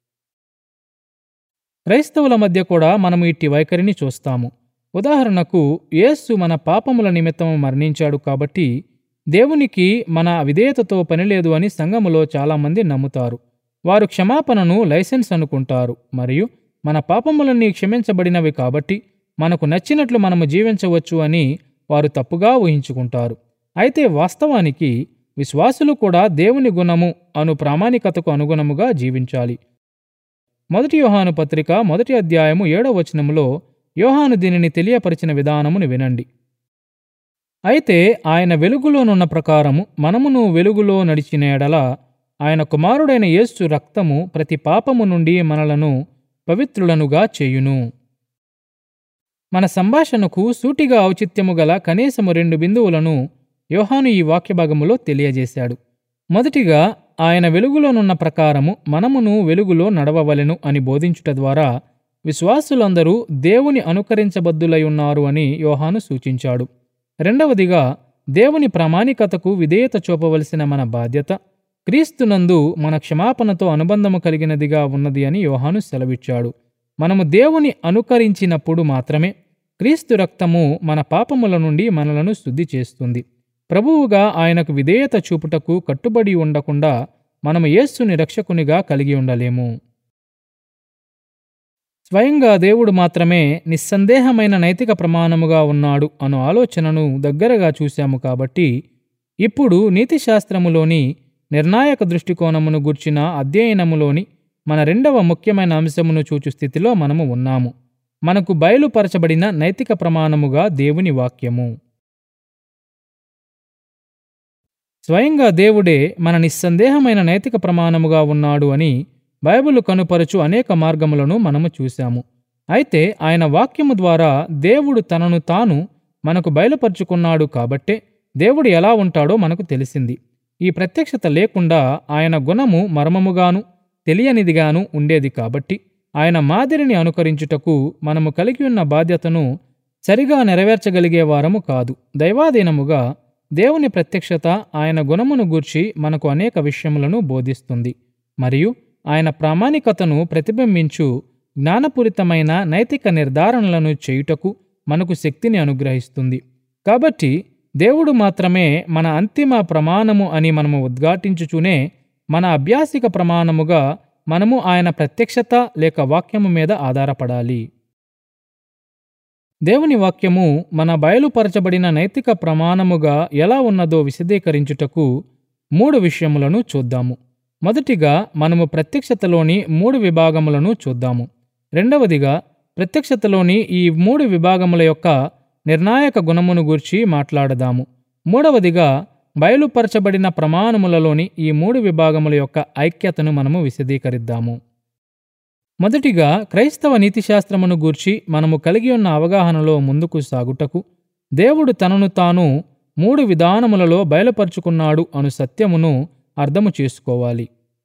క్రైస్తవుల మధ్య కూడా మనము ఇట్టి వైఖరిని చూస్తాము ఉదాహరణకు యేసు మన పాపముల నిమిత్తము మరణించాడు కాబట్టి దేవునికి మన విధేయతతో పనిలేదు అని సంఘములో చాలామంది నమ్ముతారు వారు క్షమాపణను లైసెన్స్ అనుకుంటారు మరియు మన పాపములన్నీ క్షమించబడినవి కాబట్టి మనకు నచ్చినట్లు మనము జీవించవచ్చు అని వారు తప్పుగా ఊహించుకుంటారు అయితే వాస్తవానికి విశ్వాసులు కూడా దేవుని గుణము అను ప్రామాణికతకు అనుగుణముగా జీవించాలి మొదటి యోహాను పత్రిక మొదటి అధ్యాయము ఏడవ వచనములో యోహాను దీనిని తెలియపరిచిన విధానమును వినండి అయితే ఆయన వెలుగులోనున్న ప్రకారము మనమును వెలుగులో నడిచిన ఎడల ఆయన కుమారుడైన యేసు రక్తము ప్రతి పాపము నుండి మనలను పవిత్రులనుగా చేయును మన సంభాషణకు సూటిగా ఔచిత్యము గల కనీసము రెండు బిందువులను యోహాను ఈ వాక్యభాగములో తెలియజేశాడు మొదటిగా ఆయన వెలుగులోనున్న ప్రకారము మనమును వెలుగులో నడవవలెను అని బోధించుట ద్వారా విశ్వాసులందరూ దేవుని అనుకరించబద్దులై ఉన్నారు అని యోహాను సూచించాడు రెండవదిగా దేవుని ప్రామాణికతకు విధేయత చూపవలసిన మన బాధ్యత క్రీస్తునందు మన క్షమాపణతో అనుబంధము కలిగినదిగా ఉన్నది అని యోహాను సెలవిచ్చాడు మనము దేవుని అనుకరించినప్పుడు మాత్రమే క్రీస్తు రక్తము మన పాపముల నుండి మనలను శుద్ధి చేస్తుంది ప్రభువుగా ఆయనకు విధేయత చూపుటకు కట్టుబడి ఉండకుండా మనము యేస్సుని రక్షకునిగా కలిగి ఉండలేము స్వయంగా దేవుడు మాత్రమే నిస్సందేహమైన నైతిక ప్రమాణముగా ఉన్నాడు అను ఆలోచనను దగ్గరగా చూశాము కాబట్టి ఇప్పుడు నీతిశాస్త్రములోని నిర్ణాయక దృష్టికోణమును గుర్చిన అధ్యయనములోని మన రెండవ ముఖ్యమైన అంశమును చూచు స్థితిలో మనము ఉన్నాము మనకు బయలుపరచబడిన నైతిక ప్రమాణముగా దేవుని వాక్యము స్వయంగా దేవుడే మన నిస్సందేహమైన నైతిక ప్రమాణముగా ఉన్నాడు అని బైబిల్ కనుపరచు అనేక మార్గములను మనము చూశాము అయితే ఆయన వాక్యము ద్వారా దేవుడు తనను తాను మనకు బయలుపరుచుకున్నాడు కాబట్టే దేవుడు ఎలా ఉంటాడో మనకు తెలిసింది ఈ ప్రత్యక్షత లేకుండా ఆయన గుణము మర్మముగాను తెలియనిదిగాను ఉండేది కాబట్టి ఆయన మాదిరిని అనుకరించుటకు మనము కలిగి ఉన్న బాధ్యతను సరిగా నెరవేర్చగలిగే వారము కాదు దైవాధీనముగా దేవుని ప్రత్యక్షత ఆయన గుణమును గూర్చి మనకు అనేక విషయములను బోధిస్తుంది మరియు ఆయన ప్రామాణికతను ప్రతిబింబించు జ్ఞానపూరితమైన నైతిక నిర్ధారణలను చేయుటకు మనకు శక్తిని అనుగ్రహిస్తుంది కాబట్టి దేవుడు మాత్రమే మన అంతిమ ప్రమాణము అని మనము ఉద్ఘాటించుచునే మన అభ్యాసిక ప్రమాణముగా మనము ఆయన ప్రత్యక్షత లేక వాక్యము మీద ఆధారపడాలి దేవుని వాక్యము మన బయలుపరచబడిన నైతిక ప్రమాణముగా ఎలా ఉన్నదో విశదీకరించుటకు మూడు విషయములను చూద్దాము మొదటిగా మనము ప్రత్యక్షతలోని మూడు విభాగములను చూద్దాము రెండవదిగా ప్రత్యక్షతలోని ఈ మూడు విభాగముల యొక్క నిర్ణాయక గుణమును గూర్చి మాట్లాడదాము మూడవదిగా బయలుపరచబడిన ప్రమాణములలోని ఈ మూడు విభాగముల యొక్క ఐక్యతను మనము విశదీకరిద్దాము మొదటిగా క్రైస్తవ నీతిశాస్త్రమును గూర్చి మనము కలిగి ఉన్న అవగాహనలో ముందుకు సాగుటకు దేవుడు తనను తాను మూడు విధానములలో బయలుపరుచుకున్నాడు అను సత్యమును అర్థము చేసుకోవాలి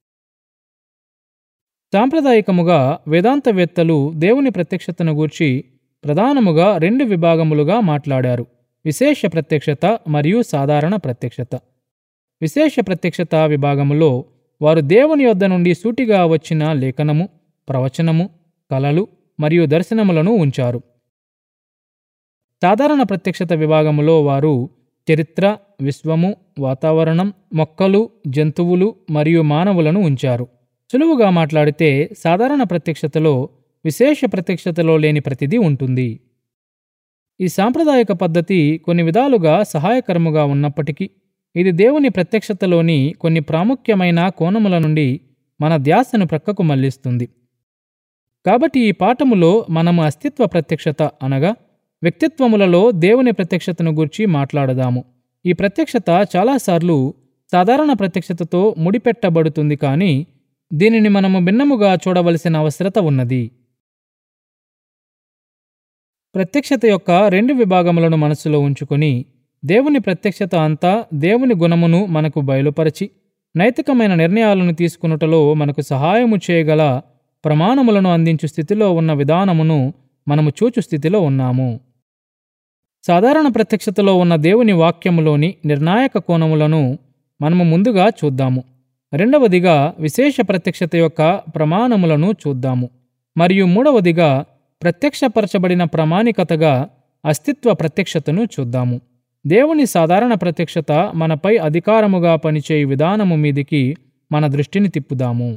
సాంప్రదాయకముగా వేదాంతవేత్తలు దేవుని ప్రత్యక్షతను గూర్చి ప్రధానముగా రెండు విభాగములుగా మాట్లాడారు విశేష ప్రత్యక్షత మరియు సాధారణ ప్రత్యక్షత విశేష ప్రత్యక్షత విభాగములో వారు దేవుని యొద్ద నుండి సూటిగా వచ్చిన లేఖనము ప్రవచనము కలలు మరియు దర్శనములను ఉంచారు సాధారణ ప్రత్యక్షత విభాగములో వారు చరిత్ర విశ్వము వాతావరణం మొక్కలు జంతువులు మరియు మానవులను ఉంచారు సులువుగా మాట్లాడితే సాధారణ ప్రత్యక్షతలో విశేష ప్రత్యక్షతలో లేని ప్రతిదీ ఉంటుంది ఈ సాంప్రదాయక పద్ధతి కొన్ని విధాలుగా సహాయకరముగా ఉన్నప్పటికీ ఇది దేవుని ప్రత్యక్షతలోని కొన్ని ప్రాముఖ్యమైన కోణముల నుండి మన ధ్యాసను ప్రక్కకు మళ్లిస్తుంది కాబట్టి ఈ పాఠములో మనము అస్తిత్వ ప్రత్యక్షత అనగా వ్యక్తిత్వములలో దేవుని ప్రత్యక్షతను గూర్చి మాట్లాడదాము ఈ ప్రత్యక్షత చాలాసార్లు సాధారణ ప్రత్యక్షతతో ముడిపెట్టబడుతుంది కానీ దీనిని మనము భిన్నముగా చూడవలసిన అవసరత ఉన్నది ప్రత్యక్షత యొక్క రెండు విభాగములను మనసులో ఉంచుకొని దేవుని ప్రత్యక్షత అంతా దేవుని గుణమును మనకు బయలుపరచి నైతికమైన నిర్ణయాలను తీసుకున్నటలో మనకు సహాయము చేయగల ప్రమాణములను అందించు స్థితిలో ఉన్న విధానమును మనము చూచు స్థితిలో ఉన్నాము సాధారణ ప్రత్యక్షతలో ఉన్న దేవుని వాక్యములోని నిర్ణాయక కోణములను మనము ముందుగా చూద్దాము రెండవదిగా విశేష ప్రత్యక్షత యొక్క ప్రమాణములను చూద్దాము మరియు మూడవదిగా ప్రత్యక్షపరచబడిన ప్రామాణికతగా అస్తిత్వ ప్రత్యక్షతను చూద్దాము దేవుని సాధారణ ప్రత్యక్షత మనపై అధికారముగా పనిచేయు విధానము మీదికి మన దృష్టిని తిప్పుదాము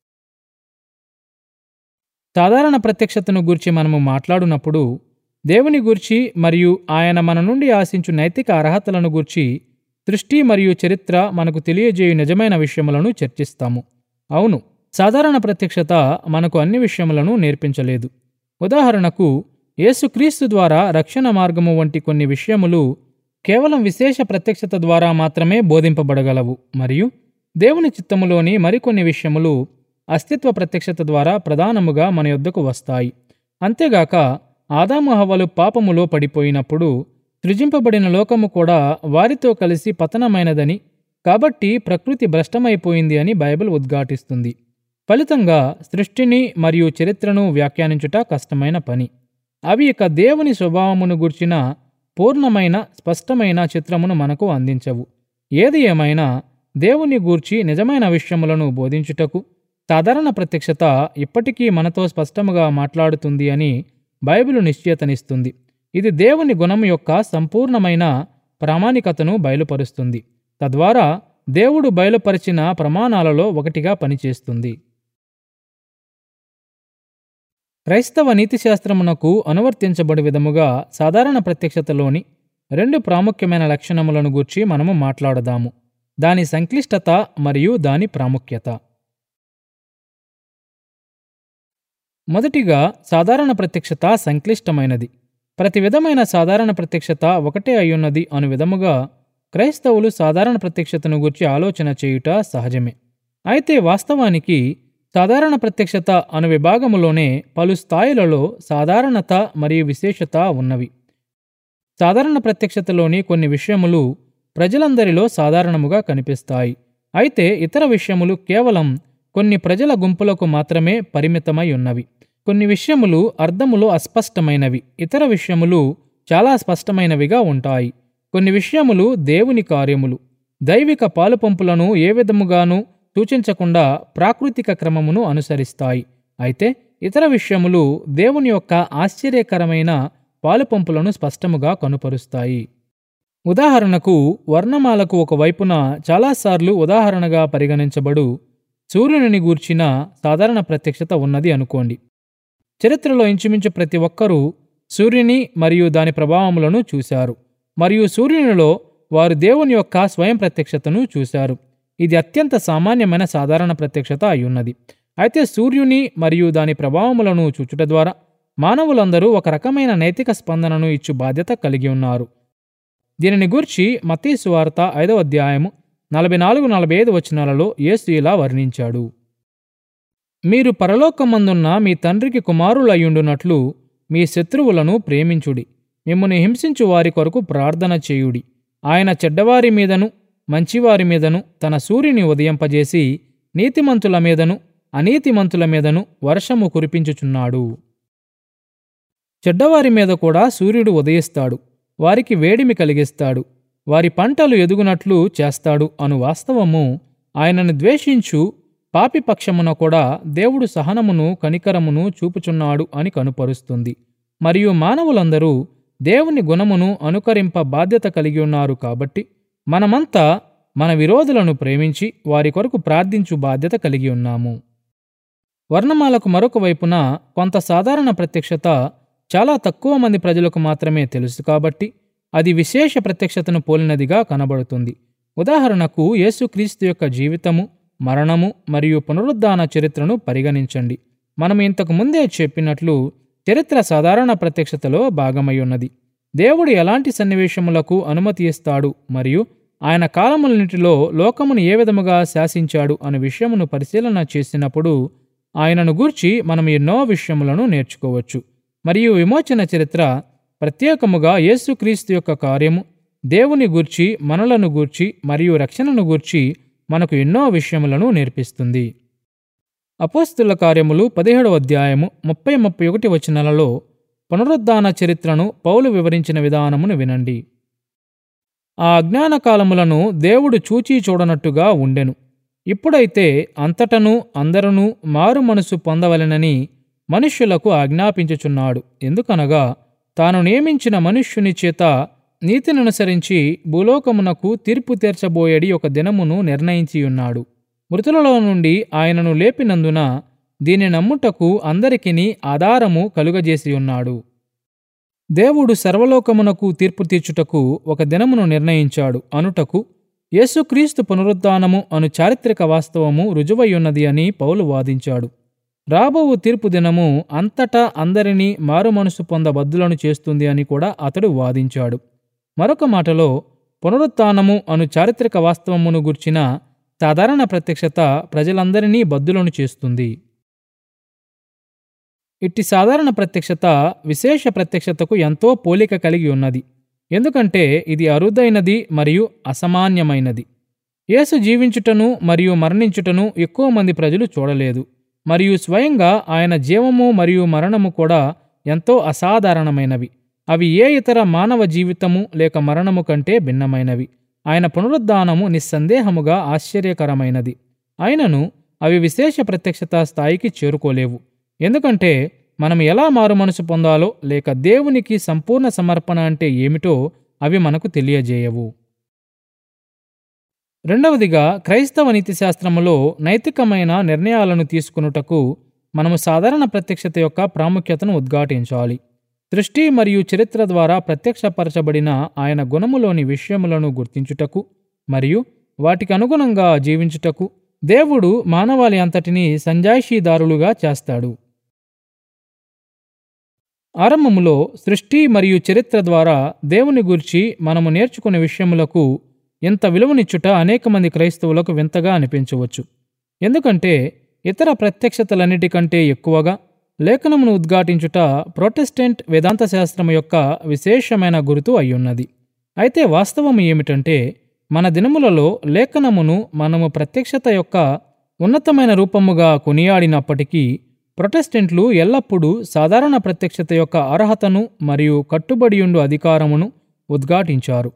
సాధారణ ప్రత్యక్షతను గూర్చి మనము మాట్లాడునప్పుడు దేవుని గూర్చి మరియు ఆయన మన నుండి ఆశించు నైతిక అర్హతలను గూర్చి దృష్టి మరియు చరిత్ర మనకు తెలియజేయు నిజమైన విషయములను చర్చిస్తాము అవును సాధారణ ప్రత్యక్షత మనకు అన్ని విషయములను నేర్పించలేదు ఉదాహరణకు యేసుక్రీస్తు ద్వారా రక్షణ మార్గము వంటి కొన్ని విషయములు కేవలం విశేష ప్రత్యక్షత ద్వారా మాత్రమే బోధింపబడగలవు మరియు దేవుని చిత్తములోని మరికొన్ని విషయములు అస్తిత్వ ప్రత్యక్షత ద్వారా ప్రధానముగా మన యొద్దకు వస్తాయి అంతేగాక ఆదాము హవ్వలు పాపములో పడిపోయినప్పుడు సృజింపబడిన లోకము కూడా వారితో కలిసి పతనమైనదని కాబట్టి ప్రకృతి భ్రష్టమైపోయింది అని బైబిల్ ఉద్ఘాటిస్తుంది ఫలితంగా సృష్టిని మరియు చరిత్రను వ్యాఖ్యానించుట కష్టమైన పని అవి ఇక దేవుని స్వభావమును గుర్చిన పూర్ణమైన స్పష్టమైన చిత్రమును మనకు అందించవు ఏది ఏమైనా దేవుని గూర్చి నిజమైన విషయములను బోధించుటకు సాధారణ ప్రత్యక్షత ఇప్పటికీ మనతో స్పష్టముగా మాట్లాడుతుంది అని బైబిలు నిశ్చయతనిస్తుంది ఇది దేవుని గుణం యొక్క సంపూర్ణమైన ప్రామాణికతను బయలుపరుస్తుంది తద్వారా దేవుడు బయలుపరిచిన ప్రమాణాలలో ఒకటిగా పనిచేస్తుంది క్రైస్తవ నీతిశాస్త్రమునకు అనువర్తించబడి విధముగా సాధారణ ప్రత్యక్షతలోని రెండు ప్రాముఖ్యమైన లక్షణములను గూర్చి మనము మాట్లాడదాము దాని సంక్లిష్టత మరియు దాని ప్రాముఖ్యత మొదటిగా సాధారణ ప్రత్యక్షత సంక్లిష్టమైనది ప్రతి విధమైన సాధారణ ప్రత్యక్షత ఒకటే అయ్యున్నది అను విధముగా క్రైస్తవులు సాధారణ ప్రత్యక్షతను గురించి ఆలోచన చేయుట సహజమే అయితే వాస్తవానికి సాధారణ ప్రత్యక్షత అను విభాగములోనే పలు స్థాయిలలో సాధారణత మరియు విశేషత ఉన్నవి సాధారణ ప్రత్యక్షతలోని కొన్ని విషయములు ప్రజలందరిలో సాధారణముగా కనిపిస్తాయి అయితే ఇతర విషయములు కేవలం కొన్ని ప్రజల గుంపులకు మాత్రమే పరిమితమై ఉన్నవి కొన్ని విషయములు అర్థములో అస్పష్టమైనవి ఇతర విషయములు చాలా స్పష్టమైనవిగా ఉంటాయి కొన్ని విషయములు దేవుని కార్యములు దైవిక పాలుపంపులను ఏ విధముగానూ సూచించకుండా ప్రాకృతిక క్రమమును అనుసరిస్తాయి అయితే ఇతర విషయములు దేవుని యొక్క ఆశ్చర్యకరమైన పాలుపంపులను స్పష్టముగా కనుపరుస్తాయి ఉదాహరణకు వర్ణమాలకు ఒక వైపున చాలాసార్లు ఉదాహరణగా పరిగణించబడు సూర్యుని గూర్చిన సాధారణ ప్రత్యక్షత ఉన్నది అనుకోండి చరిత్రలో ఇంచుమించు ప్రతి ఒక్కరూ సూర్యుని మరియు దాని ప్రభావములను చూశారు మరియు సూర్యునిలో వారు దేవుని యొక్క స్వయం ప్రత్యక్షతను చూశారు ఇది అత్యంత సామాన్యమైన సాధారణ ప్రత్యక్షత అయ్యున్నది అయితే సూర్యుని మరియు దాని ప్రభావములను చూచుట ద్వారా మానవులందరూ ఒక రకమైన నైతిక స్పందనను ఇచ్చు బాధ్యత కలిగి ఉన్నారు దీనిని గూర్చి మతీసు వార్త ఐదవ అధ్యాయము నలభై నాలుగు నలభై ఐదు వచనాలలో యేసు ఇలా వర్ణించాడు మీరు పరలోకమందున్న మీ తండ్రికి కుమారులయ్యుండునట్లు మీ శత్రువులను ప్రేమించుడి మిమ్మల్ని హింసించు వారి కొరకు ప్రార్థన చేయుడి ఆయన చెడ్డవారి మీదను మంచివారి మీదను తన సూర్యుని ఉదయింపజేసి నీతిమంతుల మీదను అనీతిమంతుల మీదను వర్షము కురిపించుచున్నాడు చెడ్డవారి మీద కూడా సూర్యుడు ఉదయిస్తాడు వారికి వేడిమి కలిగిస్తాడు వారి పంటలు ఎదుగునట్లు చేస్తాడు అను వాస్తవము ఆయనను ద్వేషించు పాపి పక్షమున కూడా దేవుడు సహనమును కనికరమును చూపుచున్నాడు అని కనుపరుస్తుంది మరియు మానవులందరూ దేవుని గుణమును అనుకరింప బాధ్యత కలిగి ఉన్నారు కాబట్టి మనమంతా మన విరోధులను ప్రేమించి వారి కొరకు ప్రార్థించు బాధ్యత కలిగి ఉన్నాము వర్ణమాలకు మరొక వైపున కొంత సాధారణ ప్రత్యక్షత చాలా తక్కువ మంది ప్రజలకు మాత్రమే తెలుసు కాబట్టి అది విశేష ప్రత్యక్షతను పోలినదిగా కనబడుతుంది ఉదాహరణకు యేసుక్రీస్తు యొక్క జీవితము మరణము మరియు పునరుద్ధాన చరిత్రను పరిగణించండి మనం ఇంతకు ముందే చెప్పినట్లు చరిత్ర సాధారణ ప్రత్యక్షతలో భాగమై ఉన్నది దేవుడు ఎలాంటి సన్నివేశములకు అనుమతి ఇస్తాడు మరియు ఆయన కాలములన్నిటిలో లోకమును ఏ విధముగా శాసించాడు అనే విషయమును పరిశీలన చేసినప్పుడు ఆయనను గూర్చి మనం ఎన్నో విషయములను నేర్చుకోవచ్చు మరియు విమోచన చరిత్ర ప్రత్యేకముగా యేసుక్రీస్తు యొక్క కార్యము దేవుని గూర్చి మనలను గూర్చి మరియు రక్షణను గూర్చి మనకు ఎన్నో విషయములను నేర్పిస్తుంది అపోస్తుల కార్యములు పదిహేడవ అధ్యాయము ముప్పై ముప్పై ఒకటి వచనాలలో పునరుద్ధాన చరిత్రను పౌలు వివరించిన విధానమును వినండి ఆ అజ్ఞాన కాలములను దేవుడు చూచి చూడనట్టుగా ఉండెను ఇప్పుడైతే అంతటను అందరూ మారు మనసు పొందవలెనని మనుష్యులకు ఆజ్ఞాపించుచున్నాడు ఎందుకనగా తాను నియమించిన మనుష్యుని చేత నీతిననుసరించి భూలోకమునకు తీర్పు తీర్చబోయేడి ఒక దినమును నిర్ణయించియున్నాడు మృతులలో నుండి ఆయనను లేపినందున దీని నమ్ముటకు అందరికిని ఆధారము కలుగజేసి ఉన్నాడు దేవుడు సర్వలోకమునకు తీర్పు తీర్చుటకు ఒక దినమును నిర్ణయించాడు అనుటకు యేసుక్రీస్తు పునరుద్ధానము అను చారిత్రక వాస్తవము రుజువయ్యున్నది అని పౌలు వాదించాడు రాబోవు తీర్పు దినము అంతటా అందరినీ మారుమనసు పొందబద్దులను చేస్తుంది అని కూడా అతడు వాదించాడు మరొక మాటలో పునరుత్థానము అను చారిత్రక వాస్తవమును గుర్చిన సాధారణ ప్రత్యక్షత ప్రజలందరినీ బద్దులను చేస్తుంది ఇట్టి సాధారణ ప్రత్యక్షత విశేష ప్రత్యక్షతకు ఎంతో పోలిక కలిగి ఉన్నది ఎందుకంటే ఇది అరుదైనది మరియు అసామాన్యమైనది యేసు జీవించుటను మరియు మరణించుటను ఎక్కువ మంది ప్రజలు చూడలేదు మరియు స్వయంగా ఆయన జీవము మరియు మరణము కూడా ఎంతో అసాధారణమైనవి అవి ఏ ఇతర మానవ జీవితము లేక మరణము కంటే భిన్నమైనవి ఆయన పునరుద్ధానము నిస్సందేహముగా ఆశ్చర్యకరమైనది అయినను అవి విశేష ప్రత్యక్షత స్థాయికి చేరుకోలేవు ఎందుకంటే మనం ఎలా మారు మనసు పొందాలో లేక దేవునికి సంపూర్ణ సమర్పణ అంటే ఏమిటో అవి మనకు తెలియజేయవు రెండవదిగా క్రైస్తవ నీతిశాస్త్రములో నైతికమైన నిర్ణయాలను తీసుకునుటకు మనము సాధారణ ప్రత్యక్షత యొక్క ప్రాముఖ్యతను ఉద్ఘాటించాలి దృష్టి మరియు చరిత్ర ద్వారా ప్రత్యక్షపరచబడిన ఆయన గుణములోని విషయములను గుర్తించుటకు మరియు వాటికి అనుగుణంగా జీవించుటకు దేవుడు మానవాళి అంతటినీ సంజాయిషీదారులుగా చేస్తాడు ఆరంభములో సృష్టి మరియు చరిత్ర ద్వారా దేవుని గురించి మనము నేర్చుకునే విషయములకు ఇంత విలువనిచ్చుట అనేక మంది క్రైస్తవులకు వింతగా అనిపించవచ్చు ఎందుకంటే ఇతర ప్రత్యక్షతలన్నిటికంటే ఎక్కువగా లేఖనమును ఉద్ఘాటించుట ప్రొటెస్టెంట్ వేదాంత శాస్త్రము యొక్క విశేషమైన గురుతు అయ్యున్నది అయితే వాస్తవం ఏమిటంటే మన దినములలో లేఖనమును మనము ప్రత్యక్షత యొక్క ఉన్నతమైన రూపముగా కొనియాడినప్పటికీ ప్రొటెస్టెంట్లు ఎల్లప్పుడూ సాధారణ ప్రత్యక్షత యొక్క అర్హతను మరియు కట్టుబడియుండు అధికారమును ఉద్ఘాటించారు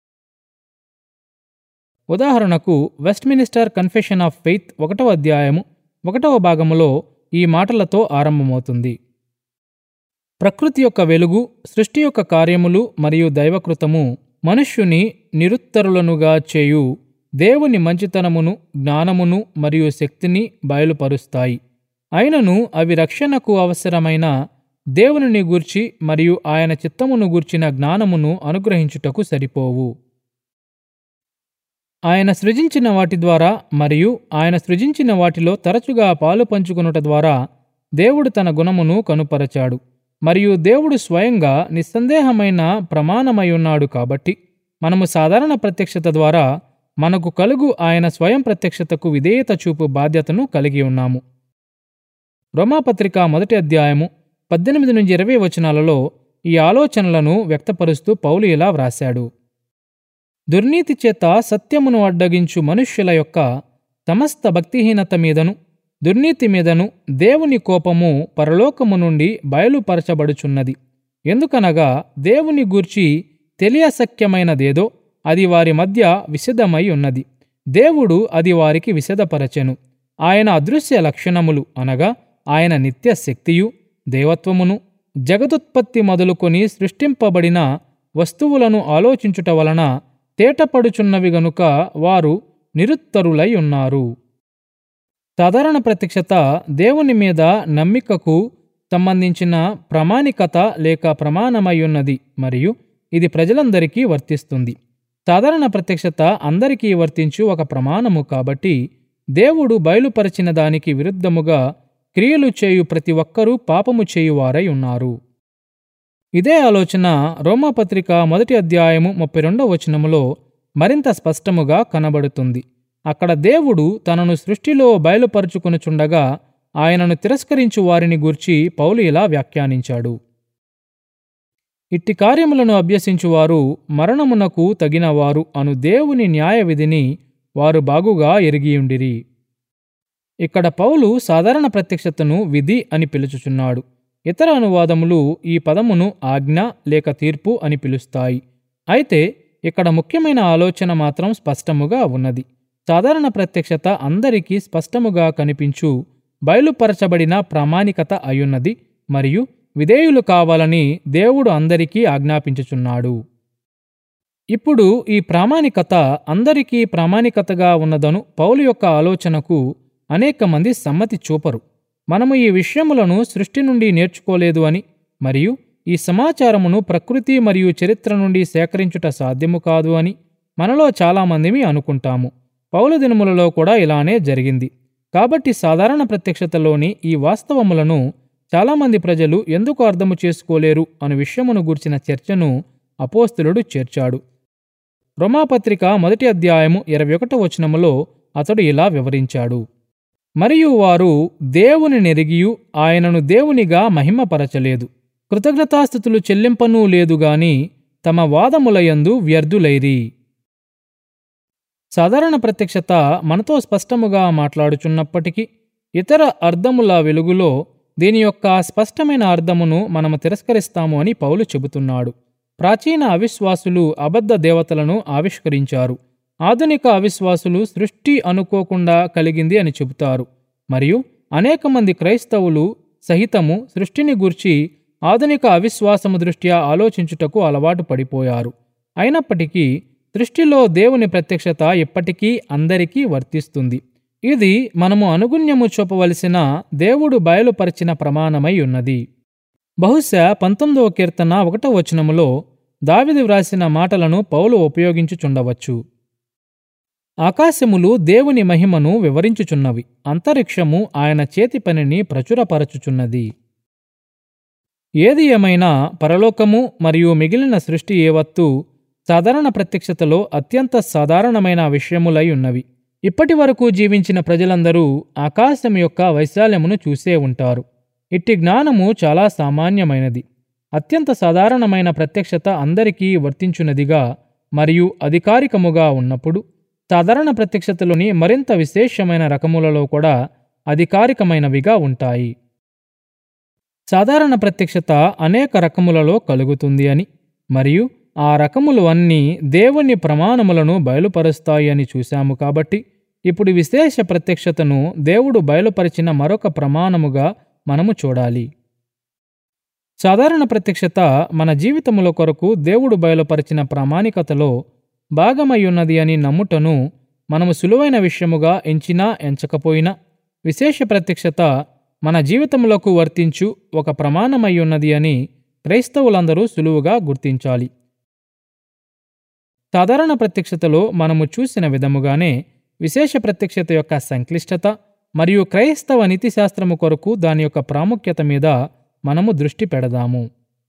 ఉదాహరణకు వెస్ట్మినిస్టర్ కన్ఫెషన్ ఆఫ్ ఫెయిత్ ఒకటవ అధ్యాయము ఒకటవ భాగములో ఈ మాటలతో ఆరంభమవుతుంది ప్రకృతి యొక్క వెలుగు సృష్టి యొక్క కార్యములు మరియు దైవకృతము మనుష్యుని నిరుత్తరులనుగా చేయు దేవుని మంచితనమును జ్ఞానమును మరియు శక్తిని బయలుపరుస్తాయి అయినను అవి రక్షణకు అవసరమైన దేవునిని గూర్చి మరియు ఆయన చిత్తమును గూర్చిన జ్ఞానమును అనుగ్రహించుటకు సరిపోవు ఆయన సృజించిన వాటి ద్వారా మరియు ఆయన సృజించిన వాటిలో తరచుగా పాలు పంచుకొనుట ద్వారా దేవుడు తన గుణమును కనుపరచాడు మరియు దేవుడు స్వయంగా నిస్సందేహమైన ప్రమాణమై ఉన్నాడు కాబట్టి మనము సాధారణ ప్రత్యక్షత ద్వారా మనకు కలుగు ఆయన స్వయం ప్రత్యక్షతకు విధేయత చూపు బాధ్యతను కలిగి ఉన్నాము రోమాపత్రిక మొదటి అధ్యాయము పద్దెనిమిది నుంచి ఇరవై వచనాలలో ఈ ఆలోచనలను వ్యక్తపరుస్తూ పౌలు ఇలా వ్రాశాడు దుర్నీతి చేత సత్యమును అడ్డగించు మనుష్యుల యొక్క సమస్త భక్తిహీనత మీదను దుర్నీతి మీదను దేవుని కోపము పరలోకము నుండి బయలుపరచబడుచున్నది ఎందుకనగా దేవుని గూర్చి తెలియసఖ్యమైనదేదో అది వారి మధ్య విశదమై ఉన్నది దేవుడు అది వారికి విశదపరచెను ఆయన అదృశ్య లక్షణములు అనగా ఆయన నిత్య శక్తియు దేవత్వమును జగదుత్పత్తి మొదలుకొని సృష్టింపబడిన వస్తువులను ఆలోచించుట వలన తేటపడుచున్నవి గనుక వారు నిరుత్తరులై ఉన్నారు సాధారణ ప్రత్యక్షత దేవుని మీద నమ్మికకు సంబంధించిన ప్రామాణికత లేక ప్రమాణమై ఉన్నది మరియు ఇది ప్రజలందరికీ వర్తిస్తుంది సాధారణ ప్రత్యక్షత అందరికీ వర్తించు ఒక ప్రమాణము కాబట్టి దేవుడు బయలుపరిచిన దానికి విరుద్ధముగా క్రియలు చేయు ప్రతి ఒక్కరూ పాపము చేయువారై ఉన్నారు ఇదే ఆలోచన రోమాపత్రిక మొదటి అధ్యాయము ముప్పై రెండవ వచనములో మరింత స్పష్టముగా కనబడుతుంది అక్కడ దేవుడు తనను సృష్టిలో బయలుపరుచుకొనుచుండగా ఆయనను తిరస్కరించు వారిని గూర్చి పౌలు ఇలా వ్యాఖ్యానించాడు ఇట్టి కార్యములను అభ్యసించువారు మరణమునకు తగినవారు అను దేవుని న్యాయ విధిని వారు బాగుగా ఎరిగియుండిరి ఇక్కడ పౌలు సాధారణ ప్రత్యక్షతను విధి అని పిలుచుచున్నాడు ఇతర అనువాదములు ఈ పదమును ఆజ్ఞ లేక తీర్పు అని పిలుస్తాయి అయితే ఇక్కడ ముఖ్యమైన ఆలోచన మాత్రం స్పష్టముగా ఉన్నది సాధారణ ప్రత్యక్షత అందరికీ స్పష్టముగా కనిపించు బయలుపరచబడిన ప్రామాణికత అయున్నది మరియు విధేయులు కావాలని దేవుడు అందరికీ ఆజ్ఞాపించుచున్నాడు ఇప్పుడు ఈ ప్రామాణికత అందరికీ ప్రామాణికతగా ఉన్నదను పౌలు యొక్క ఆలోచనకు అనేక మంది సమ్మతి చూపరు మనము ఈ విషయములను సృష్టి నుండి నేర్చుకోలేదు అని మరియు ఈ సమాచారమును ప్రకృతి మరియు చరిత్ర నుండి సేకరించుట సాధ్యము కాదు అని మనలో చాలామందిమి అనుకుంటాము పౌలు దినములలో కూడా ఇలానే జరిగింది కాబట్టి సాధారణ ప్రత్యక్షతలోని ఈ వాస్తవములను చాలామంది ప్రజలు ఎందుకు అర్థము చేసుకోలేరు అను విషయమును గూర్చిన చర్చను అపోస్తులుడు చేర్చాడు రోమాపత్రిక మొదటి అధ్యాయము ఇరవై ఒకటో వచనములో అతడు ఇలా వివరించాడు మరియు వారు దేవుని నెరిగియు ఆయనను దేవునిగా మహిమపరచలేదు కృతజ్ఞతాస్థుతులు చెల్లింపనూ లేదు గాని తమ వాదములయందు వ్యర్థులైరి సాధారణ ప్రత్యక్షత మనతో స్పష్టముగా మాట్లాడుచున్నప్పటికీ ఇతర అర్థముల వెలుగులో దీని యొక్క స్పష్టమైన అర్థమును మనము తిరస్కరిస్తాము అని పౌలు చెబుతున్నాడు ప్రాచీన అవిశ్వాసులు అబద్ధ దేవతలను ఆవిష్కరించారు ఆధునిక అవిశ్వాసులు సృష్టి అనుకోకుండా కలిగింది అని చెబుతారు మరియు అనేక మంది క్రైస్తవులు సహితము సృష్టిని గూర్చి ఆధునిక అవిశ్వాసము దృష్ట్యా ఆలోచించుటకు అలవాటు పడిపోయారు అయినప్పటికీ సృష్టిలో దేవుని ప్రత్యక్షత ఇప్పటికీ అందరికీ వర్తిస్తుంది ఇది మనము అనుగుణ్యము చూపవలసిన దేవుడు బయలుపరిచిన ప్రమాణమై ఉన్నది బహుశా పంతొమ్మిదవ కీర్తన ఒకటో వచనములో దావిది వ్రాసిన మాటలను పౌలు ఉపయోగించుచుండవచ్చు ఆకాశములు దేవుని మహిమను వివరించుచున్నవి అంతరిక్షము ఆయన చేతి పనిని ప్రచురపరచుచున్నది ఏది ఏమైనా పరలోకము మరియు మిగిలిన సృష్టి ఏవత్తు సాధారణ ప్రత్యక్షతలో అత్యంత సాధారణమైన విషయములై ఉన్నవి ఇప్పటి వరకు జీవించిన ప్రజలందరూ ఆకాశం యొక్క వైశాల్యమును చూసే ఉంటారు ఇట్టి జ్ఞానము చాలా సామాన్యమైనది అత్యంత సాధారణమైన ప్రత్యక్షత అందరికీ వర్తించున్నదిగా మరియు అధికారికముగా ఉన్నప్పుడు సాధారణ ప్రత్యక్షతలోని మరింత విశేషమైన రకములలో కూడా అధికారికమైనవిగా ఉంటాయి సాధారణ ప్రత్యక్షత అనేక రకములలో కలుగుతుంది అని మరియు ఆ రకములు అన్నీ దేవుని ప్రమాణములను బయలుపరుస్తాయి అని చూశాము కాబట్టి ఇప్పుడు విశేష ప్రత్యక్షతను దేవుడు బయలుపరిచిన మరొక ప్రమాణముగా మనము చూడాలి సాధారణ ప్రత్యక్షత మన జీవితముల కొరకు దేవుడు బయలుపరిచిన ప్రామాణికతలో భాగమయ్యున్నది అని నమ్ముటను మనము సులువైన విషయముగా ఎంచినా ఎంచకపోయినా విశేష ప్రత్యక్షత మన జీవితములకు వర్తించు ఒక ప్రమాణమయ్యున్నది అని క్రైస్తవులందరూ సులువుగా గుర్తించాలి సాధారణ ప్రత్యక్షతలో మనము చూసిన విధముగానే విశేష ప్రత్యక్షత యొక్క సంక్లిష్టత మరియు క్రైస్తవ నీతిశాస్త్రము కొరకు దాని యొక్క ప్రాముఖ్యత మీద మనము దృష్టి పెడదాము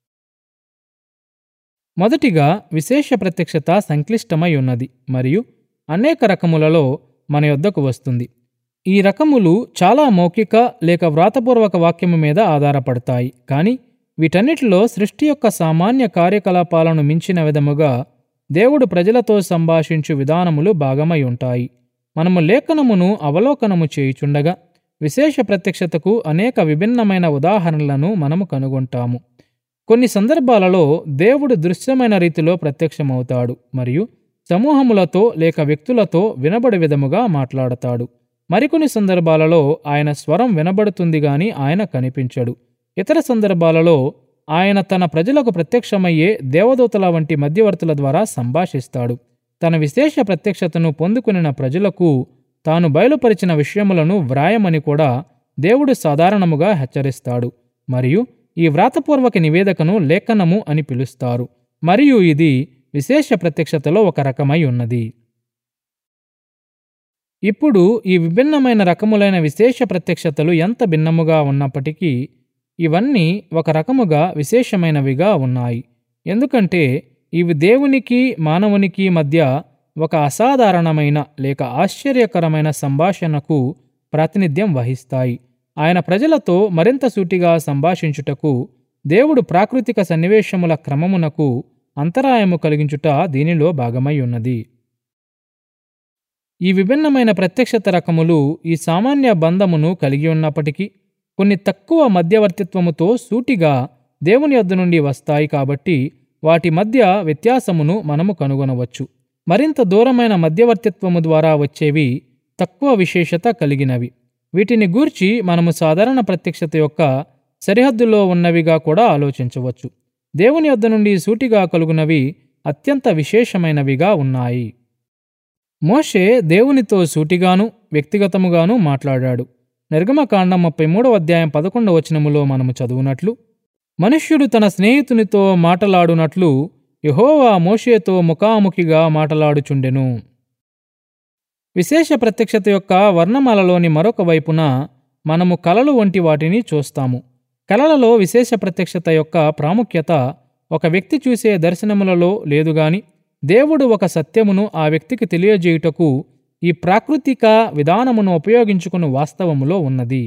మొదటిగా విశేష ప్రత్యక్షత సంక్లిష్టమై ఉన్నది మరియు అనేక రకములలో మన యొద్దకు వస్తుంది ఈ రకములు చాలా మౌఖిక లేక వ్రాతపూర్వక వాక్యము మీద ఆధారపడతాయి కానీ వీటన్నిటిలో సృష్టి యొక్క సామాన్య కార్యకలాపాలను మించిన విధముగా దేవుడు ప్రజలతో సంభాషించు విధానములు భాగమై ఉంటాయి మనము లేఖనమును అవలోకనము చేయుచుండగా విశేష ప్రత్యక్షతకు అనేక విభిన్నమైన ఉదాహరణలను మనము కనుగొంటాము కొన్ని సందర్భాలలో దేవుడు దృశ్యమైన రీతిలో ప్రత్యక్షమవుతాడు మరియు సమూహములతో లేక వ్యక్తులతో వినబడి విధముగా మాట్లాడతాడు మరికొన్ని సందర్భాలలో ఆయన స్వరం వినబడుతుంది గాని ఆయన కనిపించడు ఇతర సందర్భాలలో ఆయన తన ప్రజలకు ప్రత్యక్షమయ్యే దేవదూతల వంటి మధ్యవర్తుల ద్వారా సంభాషిస్తాడు తన విశేష ప్రత్యక్షతను పొందుకునిన ప్రజలకు తాను బయలుపరిచిన విషయములను వ్రాయమని కూడా దేవుడు సాధారణముగా హెచ్చరిస్తాడు మరియు ఈ వ్రాతపూర్వక నివేదికను లేఖనము అని పిలుస్తారు మరియు ఇది విశేష ప్రత్యక్షతలో ఒక రకమై ఉన్నది ఇప్పుడు ఈ విభిన్నమైన రకములైన విశేష ప్రత్యక్షతలు ఎంత భిన్నముగా ఉన్నప్పటికీ ఇవన్నీ ఒక రకముగా విశేషమైనవిగా ఉన్నాయి ఎందుకంటే ఇవి దేవునికి మానవునికి మధ్య ఒక అసాధారణమైన లేక ఆశ్చర్యకరమైన సంభాషణకు ప్రాతినిధ్యం వహిస్తాయి ఆయన ప్రజలతో మరింత సూటిగా సంభాషించుటకు దేవుడు ప్రాకృతిక సన్నివేశముల క్రమమునకు అంతరాయము కలిగించుట దీనిలో భాగమై ఉన్నది ఈ విభిన్నమైన ప్రత్యక్షత రకములు ఈ సామాన్య బంధమును కలిగి ఉన్నప్పటికీ కొన్ని తక్కువ మధ్యవర్తిత్వముతో సూటిగా దేవుని యొద్ద నుండి వస్తాయి కాబట్టి వాటి మధ్య వ్యత్యాసమును మనము కనుగొనవచ్చు మరింత దూరమైన మధ్యవర్తిత్వము ద్వారా వచ్చేవి తక్కువ విశేషత కలిగినవి వీటిని గూర్చి మనము సాధారణ ప్రత్యక్షత యొక్క సరిహద్దులో ఉన్నవిగా కూడా ఆలోచించవచ్చు దేవుని యొద్ద నుండి సూటిగా కలుగునవి అత్యంత విశేషమైనవిగా ఉన్నాయి మోషే దేవునితో సూటిగాను వ్యక్తిగతముగాను మాట్లాడాడు నిర్గమకాండం ముప్పై మూడవ అధ్యాయం పదకొండవ వచనములో మనము చదువునట్లు మనుష్యుడు తన స్నేహితునితో మాటలాడునట్లు యెహోవా మోషేతో ముఖాముఖిగా మాటలాడుచుండెను విశేష ప్రత్యక్షత యొక్క వర్ణమాలలోని మరొక వైపున మనము కలలు వంటి వాటిని చూస్తాము కలలలో విశేష ప్రత్యక్షత యొక్క ప్రాముఖ్యత ఒక వ్యక్తి చూసే దర్శనములలో లేదు గాని దేవుడు ఒక సత్యమును ఆ వ్యక్తికి తెలియజేయుటకు ఈ ప్రాకృతిక విధానమును ఉపయోగించుకుని వాస్తవములో ఉన్నది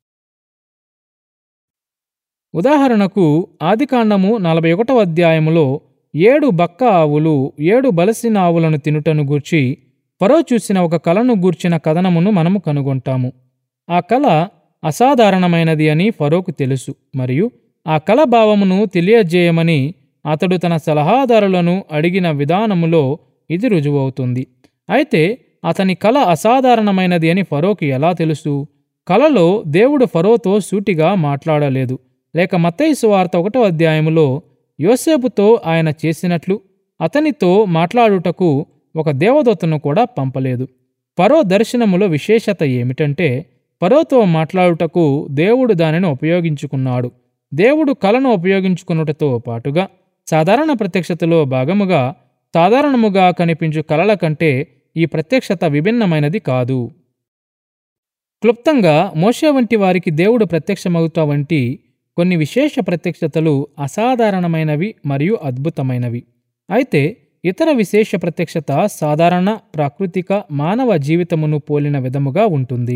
ఉదాహరణకు ఆదికాండము నలభై ఒకటవ అధ్యాయములో ఏడు బక్క ఆవులు ఏడు బలసిన ఆవులను తినుటను గూర్చి ఫరో చూసిన ఒక కలను గూర్చిన కథనమును మనము కనుగొంటాము ఆ కళ అసాధారణమైనది అని ఫరోకు తెలుసు మరియు ఆ కళ భావమును తెలియజేయమని అతడు తన సలహాదారులను అడిగిన విధానములో ఇది రుజువవుతుంది అయితే అతని కళ అసాధారణమైనది అని ఫరోకి ఎలా తెలుసు కలలో దేవుడు ఫరోతో సూటిగా మాట్లాడలేదు లేక మత్తయి సువార్త ఒకటో అధ్యాయములో యోసేపుతో ఆయన చేసినట్లు అతనితో మాట్లాడుటకు ఒక దేవదూతను కూడా పంపలేదు ఫరో దర్శనములో విశేషత ఏమిటంటే ఫరోతో మాట్లాడుటకు దేవుడు దానిని ఉపయోగించుకున్నాడు దేవుడు కలను ఉపయోగించుకున్నటతో పాటుగా సాధారణ ప్రత్యక్షతలో భాగముగా సాధారణముగా కనిపించు కలల కంటే ఈ ప్రత్యక్షత విభిన్నమైనది కాదు క్లుప్తంగా మోషే వంటి వారికి దేవుడు ప్రత్యక్షమవుట వంటి కొన్ని విశేష ప్రత్యక్షతలు అసాధారణమైనవి మరియు అద్భుతమైనవి అయితే ఇతర విశేష ప్రత్యక్షత సాధారణ ప్రాకృతిక మానవ జీవితమును పోలిన విధముగా ఉంటుంది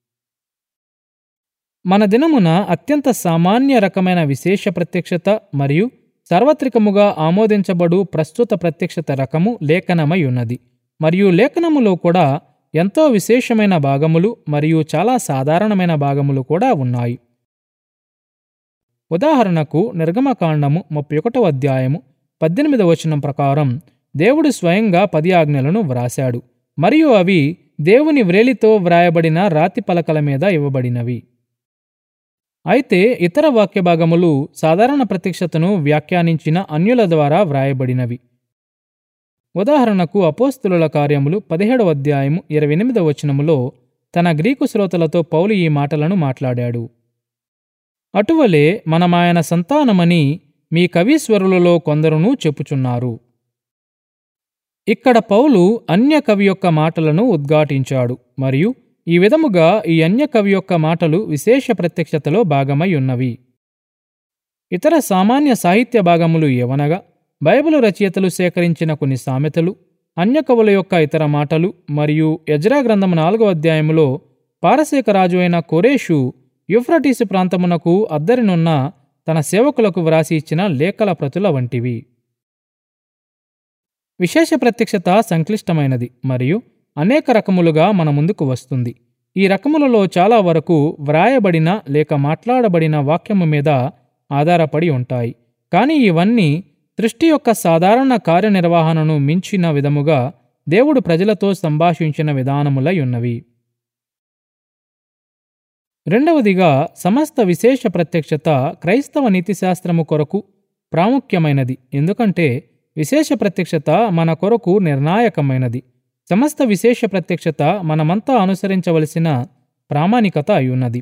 మన దినమున అత్యంత సామాన్య రకమైన విశేష ప్రత్యక్షత మరియు సార్వత్రికముగా ఆమోదించబడు ప్రస్తుత ప్రత్యక్షత రకము లేఖనమై ఉన్నది మరియు లేఖనములో కూడా ఎంతో విశేషమైన భాగములు మరియు చాలా సాధారణమైన భాగములు కూడా ఉన్నాయి ఉదాహరణకు నిర్గమకాండము ముప్పై ఒకటవ అధ్యాయము పద్దెనిమిదవ వచనం ప్రకారం దేవుడు స్వయంగా పది ఆజ్ఞలను వ్రాశాడు మరియు అవి దేవుని వ్రేలితో వ్రాయబడిన రాతి పలకల మీద ఇవ్వబడినవి అయితే ఇతర వాక్య భాగములు సాధారణ ప్రత్యక్షతను వ్యాఖ్యానించిన అన్యుల ద్వారా వ్రాయబడినవి ఉదాహరణకు అపోస్తుల కార్యములు పదిహేడవ అధ్యాయము ఇరవై ఎనిమిదవ వచనములో తన గ్రీకు శ్రోతలతో పౌలు ఈ మాటలను మాట్లాడాడు అటువలే మనమాయన సంతానమని మీ కవీశ్వరులలో కొందరును చెప్పుచున్నారు ఇక్కడ పౌలు అన్య కవి యొక్క మాటలను ఉద్ఘాటించాడు మరియు ఈ విధముగా ఈ అన్య కవి యొక్క మాటలు విశేష ప్రత్యక్షతలో భాగమై ఉన్నవి ఇతర సామాన్య సాహిత్య భాగములు ఏవనగా బైబిలు రచయితలు సేకరించిన కొన్ని సామెతలు అన్య కవుల యొక్క ఇతర మాటలు మరియు యజ్రా గ్రంథము నాలుగో అధ్యాయములో పారసీక రాజు అయిన కొరేషు యుఫ్రటీసు ప్రాంతమునకు అద్దరినున్న తన సేవకులకు వ్రాసి ఇచ్చిన లేఖల ప్రతుల వంటివి విశేష ప్రత్యక్షత సంక్లిష్టమైనది మరియు అనేక రకములుగా మన ముందుకు వస్తుంది ఈ రకములలో చాలా వరకు వ్రాయబడిన లేక మాట్లాడబడిన వాక్యము మీద ఆధారపడి ఉంటాయి కానీ ఇవన్నీ సృష్టి యొక్క సాధారణ కార్యనిర్వహణను మించిన విధముగా దేవుడు ప్రజలతో సంభాషించిన విధానములై ఉన్నవి రెండవదిగా సమస్త విశేష ప్రత్యక్షత క్రైస్తవ నీతిశాస్త్రము కొరకు ప్రాముఖ్యమైనది ఎందుకంటే విశేష ప్రత్యక్షత మన కొరకు నిర్ణాయకమైనది సమస్త విశేష ప్రత్యక్షత మనమంతా అనుసరించవలసిన ప్రామాణికత అయ్యున్నది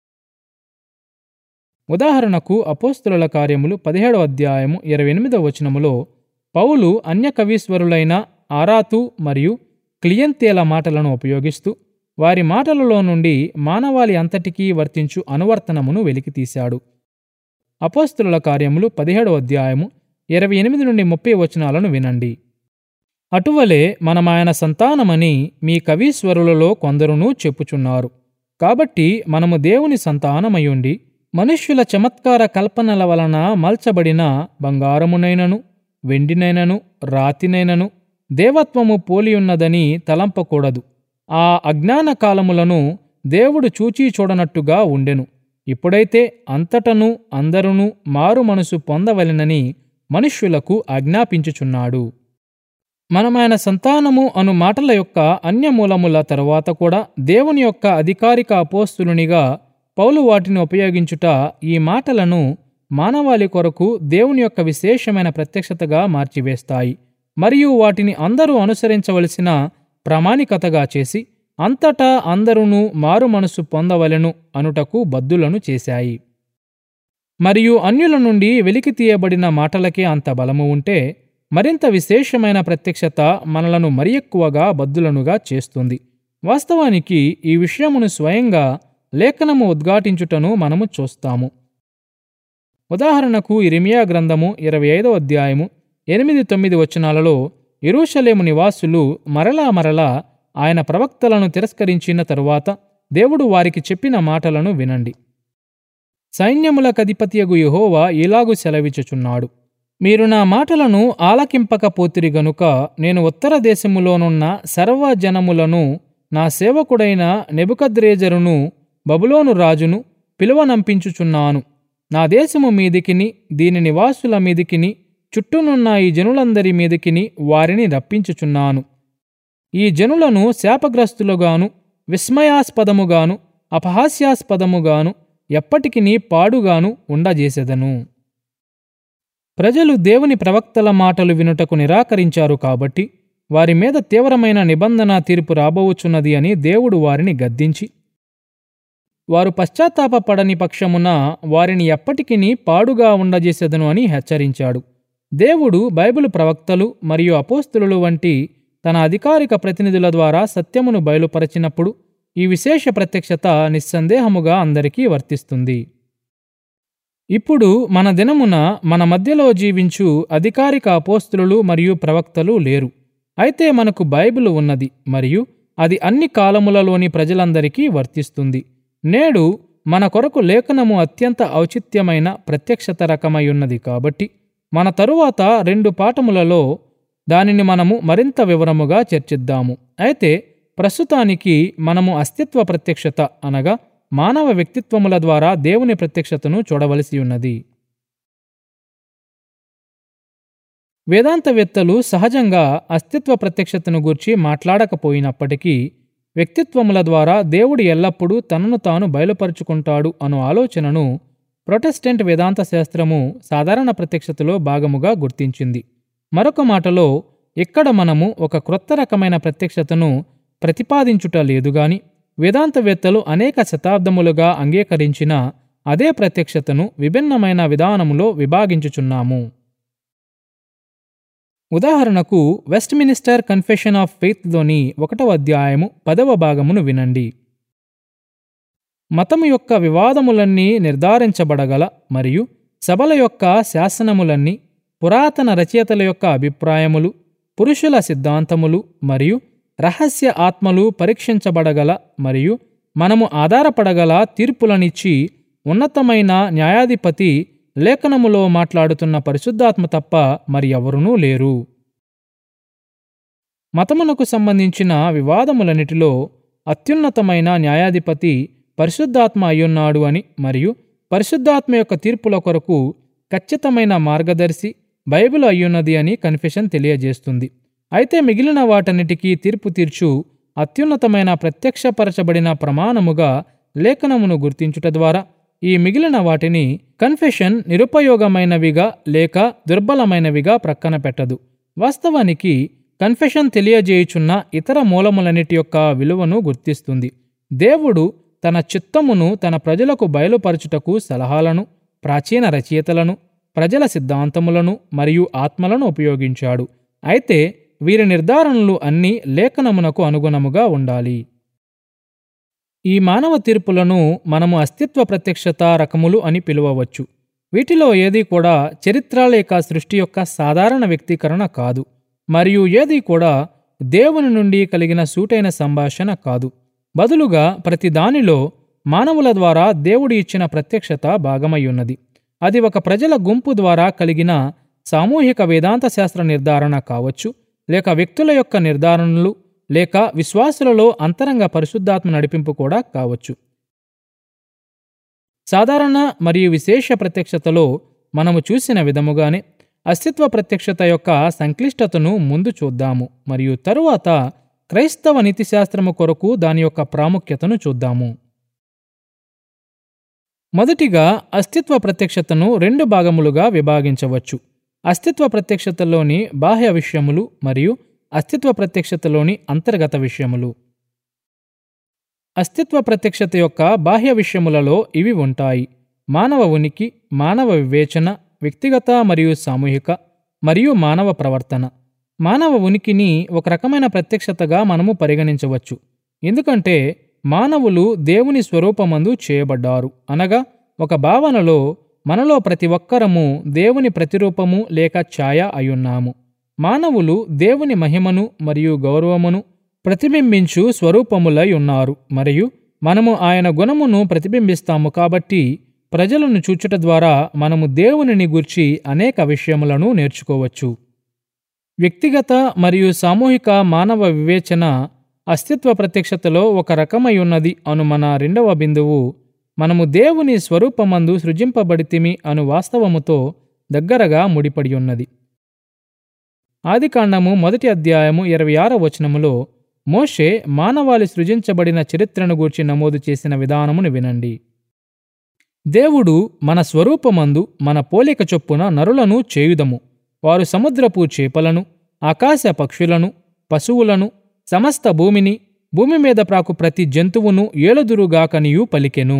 ఉదాహరణకు అపోస్తుల కార్యములు పదిహేడవ అధ్యాయము ఇరవై ఎనిమిదవ వచనములో పౌలు అన్య కవీశ్వరులైన ఆరాతు మరియు క్లియంతేల మాటలను ఉపయోగిస్తూ వారి మాటలలో నుండి మానవాళి అంతటికీ వర్తించు అనువర్తనమును వెలికితీశాడు అపోస్తుల కార్యములు పదిహేడవ అధ్యాయము ఇరవై ఎనిమిది నుండి ముప్పై వచనాలను వినండి అటువలే మనమాయన సంతానమని మీ కవీశ్వరులలో కొందరును చెప్పుచున్నారు కాబట్టి మనము దేవుని సంతానమయుండి మనుష్యుల చమత్కార కల్పనల వలన మల్చబడిన బంగారమునైనను వెండినైనను రాతినైనను దేవత్వము పోలియున్నదని తలంపకూడదు ఆ అజ్ఞాన కాలములను దేవుడు చూచీ చూడనట్టుగా ఉండెను ఇప్పుడైతే అంతటను అందరును మారు మనసు పొందవలెనని మనుష్యులకు ఆజ్ఞాపించుచున్నాడు మనమైన సంతానము అను మాటల యొక్క అన్యమూలముల తరువాత కూడా దేవుని యొక్క అధికారిక అపోస్తులునిగా పౌలు వాటిని ఉపయోగించుట ఈ మాటలను మానవాళి కొరకు దేవుని యొక్క విశేషమైన ప్రత్యక్షతగా మార్చివేస్తాయి మరియు వాటిని అందరూ అనుసరించవలసిన ప్రామాణికతగా చేసి అంతటా అందరును మారు మనసు పొందవలెను అనుటకు బద్దులను చేశాయి మరియు అన్యుల నుండి వెలికి తీయబడిన మాటలకే అంత బలము ఉంటే మరింత విశేషమైన ప్రత్యక్షత మనలను మరి ఎక్కువగా బద్దులనుగా చేస్తుంది వాస్తవానికి ఈ విషయమును స్వయంగా లేఖనము ఉద్ఘాటించుటను మనము చూస్తాము ఉదాహరణకు ఇరిమియా గ్రంథము ఇరవై ఐదో అధ్యాయము ఎనిమిది తొమ్మిది వచనాలలో ఎరూషలేము నివాసులు మరలా మరలా ఆయన ప్రవక్తలను తిరస్కరించిన తరువాత దేవుడు వారికి చెప్పిన మాటలను వినండి సైన్యములకధిపతియగు యెహోవా ఇలాగు సెలవిచ్చుచున్నాడు మీరు నా మాటలను ఆలకింపకపోతిరి గనుక నేను ఉత్తర దేశములోనున్న సర్వజనములను నా సేవకుడైన నెబుకద్రేజరును బబులోను రాజును పిలువనంపించుచున్నాను నా దేశము మీదికిని దీని నివాసుల మీదికిని చుట్టూనున్న ఈ జనులందరి మీదికిని వారిని రప్పించుచున్నాను ఈ జనులను శాపగ్రస్తులుగాను విస్మయాస్పదముగాను అపహాస్యాస్పదముగాను ఎప్పటికినీ పాడుగాను ఉండజేసెదను ప్రజలు దేవుని ప్రవక్తల మాటలు వినుటకు నిరాకరించారు కాబట్టి వారి మీద తీవ్రమైన నిబంధన తీర్పు రాబోచున్నది అని దేవుడు వారిని గద్దించి వారు పశ్చాత్తాపపడని పక్షమున వారిని ఎప్పటికినీ పాడుగా ఉండజేసెదను అని హెచ్చరించాడు దేవుడు బైబిల్ ప్రవక్తలు మరియు అపోస్తులు వంటి తన అధికారిక ప్రతినిధుల ద్వారా సత్యమును బయలుపరచినప్పుడు ఈ విశేష ప్రత్యక్షత నిస్సందేహముగా అందరికీ వర్తిస్తుంది ఇప్పుడు మన దినమున మన మధ్యలో జీవించు అధికారిక అపోస్తులు మరియు ప్రవక్తలు లేరు అయితే మనకు బైబిల్ ఉన్నది మరియు అది అన్ని కాలములలోని ప్రజలందరికీ వర్తిస్తుంది నేడు మన కొరకు లేఖనము అత్యంత ఔచిత్యమైన ప్రత్యక్షత రకమై ఉన్నది కాబట్టి మన తరువాత రెండు పాఠములలో దానిని మనము మరింత వివరముగా చర్చిద్దాము అయితే ప్రస్తుతానికి మనము అస్తిత్వ ప్రత్యక్షత అనగా మానవ వ్యక్తిత్వముల ద్వారా దేవుని ప్రత్యక్షతను చూడవలసి ఉన్నది వేదాంతవేత్తలు సహజంగా అస్తిత్వ ప్రత్యక్షతను గూర్చి మాట్లాడకపోయినప్పటికీ వ్యక్తిత్వముల ద్వారా దేవుడు ఎల్లప్పుడూ తనను తాను బయలుపరుచుకుంటాడు అను ఆలోచనను ప్రొటెస్టెంట్ వేదాంత శాస్త్రము సాధారణ ప్రత్యక్షతలో భాగముగా గుర్తించింది మరొక మాటలో ఇక్కడ మనము ఒక క్రొత్త రకమైన ప్రత్యక్షతను ప్రతిపాదించుట లేదుగాని వేదాంతవేత్తలు అనేక శతాబ్దములుగా అంగీకరించిన అదే ప్రత్యక్షతను విభిన్నమైన విధానములో విభాగించుచున్నాము ఉదాహరణకు వెస్ట్మినిస్టర్ కన్ఫెషన్ ఆఫ్ ఫెయిత్లోని ఒకటవ అధ్యాయము పదవ భాగమును వినండి మతము యొక్క వివాదములన్నీ నిర్ధారించబడగల మరియు సభల యొక్క శాసనములన్నీ పురాతన రచయితల యొక్క అభిప్రాయములు పురుషుల సిద్ధాంతములు మరియు రహస్య ఆత్మలు పరీక్షించబడగల మరియు మనము ఆధారపడగల తీర్పులనిచ్చి ఉన్నతమైన న్యాయాధిపతి లేఖనములో మాట్లాడుతున్న పరిశుద్ధాత్మ తప్ప మరి ఎవరునూ లేరు మతమునకు సంబంధించిన వివాదములన్నిటిలో అత్యున్నతమైన న్యాయాధిపతి పరిశుద్ధాత్మ అయ్యున్నాడు అని మరియు పరిశుద్ధాత్మ యొక్క తీర్పుల కొరకు ఖచ్చితమైన మార్గదర్శి బైబిల్ అయ్యున్నది అని కన్ఫెషన్ తెలియజేస్తుంది అయితే మిగిలిన వాటన్నిటికీ తీర్పు తీర్చు అత్యున్నతమైన ప్రత్యక్షపరచబడిన ప్రమాణముగా లేఖనమును గుర్తించుట ద్వారా ఈ మిగిలిన వాటిని కన్ఫెషన్ నిరుపయోగమైనవిగా లేక దుర్బలమైనవిగా ప్రక్కన పెట్టదు వాస్తవానికి కన్ఫెషన్ తెలియజేయుచున్న ఇతర మూలములన్నిటి యొక్క విలువను గుర్తిస్తుంది దేవుడు తన చిత్తమును తన ప్రజలకు బయలుపరచుటకు సలహాలను ప్రాచీన రచయితలను ప్రజల సిద్ధాంతములను మరియు ఆత్మలను ఉపయోగించాడు అయితే వీరి నిర్ధారణలు అన్నీ లేఖనమునకు అనుగుణముగా ఉండాలి ఈ మానవ తీర్పులను మనము అస్తిత్వ ప్రత్యక్షత రకములు అని పిలువవచ్చు వీటిలో ఏది కూడా చరిత్ర లేక సృష్టి యొక్క సాధారణ వ్యక్తీకరణ కాదు మరియు ఏది కూడా దేవుని నుండి కలిగిన సూటైన సంభాషణ కాదు బదులుగా ప్రతి దానిలో మానవుల ద్వారా దేవుడు ఇచ్చిన ప్రత్యక్షత భాగమయ్యున్నది అది ఒక ప్రజల గుంపు ద్వారా కలిగిన సామూహిక వేదాంత శాస్త్ర నిర్ధారణ కావచ్చు లేక వ్యక్తుల యొక్క నిర్ధారణలు లేక విశ్వాసులలో అంతరంగ పరిశుద్ధాత్మ నడిపింపు కూడా కావచ్చు సాధారణ మరియు విశేష ప్రత్యక్షతలో మనము చూసిన విధముగానే అస్తిత్వ ప్రత్యక్షత యొక్క సంక్లిష్టతను ముందు చూద్దాము మరియు తరువాత క్రైస్తవ నీతిశాస్త్రము కొరకు దాని యొక్క ప్రాముఖ్యతను చూద్దాము మొదటిగా అస్తిత్వ ప్రత్యక్షతను రెండు భాగములుగా విభాగించవచ్చు అస్తిత్వ ప్రత్యక్షతలోని బాహ్య విషయములు మరియు అస్తిత్వ ప్రత్యక్షతలోని అంతర్గత విషయములు అస్తిత్వ ప్రత్యక్షత యొక్క బాహ్య విషయములలో ఇవి ఉంటాయి మానవ ఉనికి మానవ వివేచన వ్యక్తిగత మరియు సామూహిక మరియు మానవ ప్రవర్తన మానవ ఉనికిని ఒక రకమైన ప్రత్యక్షతగా మనము పరిగణించవచ్చు ఎందుకంటే మానవులు దేవుని స్వరూపమందు చేయబడ్డారు అనగా ఒక భావనలో మనలో ప్రతి ఒక్కరము దేవుని ప్రతిరూపము లేక ఛాయ అయున్నాము మానవులు దేవుని మహిమను మరియు గౌరవమును ప్రతిబింబించు స్వరూపములై ఉన్నారు మరియు మనము ఆయన గుణమును ప్రతిబింబిస్తాము కాబట్టి ప్రజలను చూచుట ద్వారా మనము దేవునిని గూర్చి అనేక విషయములను నేర్చుకోవచ్చు వ్యక్తిగత మరియు సామూహిక మానవ వివేచన అస్తిత్వ ప్రత్యక్షతలో ఒక రకమై ఉన్నది అను మన రెండవ బిందువు మనము దేవుని స్వరూపమందు సృజింపబడితిమి అను వాస్తవముతో దగ్గరగా ముడిపడి ఉన్నది ఆదికాండము మొదటి అధ్యాయము ఇరవై ఆరో వచనములో మోషే మానవాళి సృజించబడిన చరిత్రను గూర్చి నమోదు చేసిన విధానమును వినండి దేవుడు మన స్వరూపమందు మన పోలిక చొప్పున నరులను చేయుదము వారు సముద్రపు చేపలను ఆకాశ పక్షులను పశువులను సమస్త భూమిని భూమి మీద ప్రాకు ప్రతి జంతువును ఏలుదురుగాకనియు పలికెను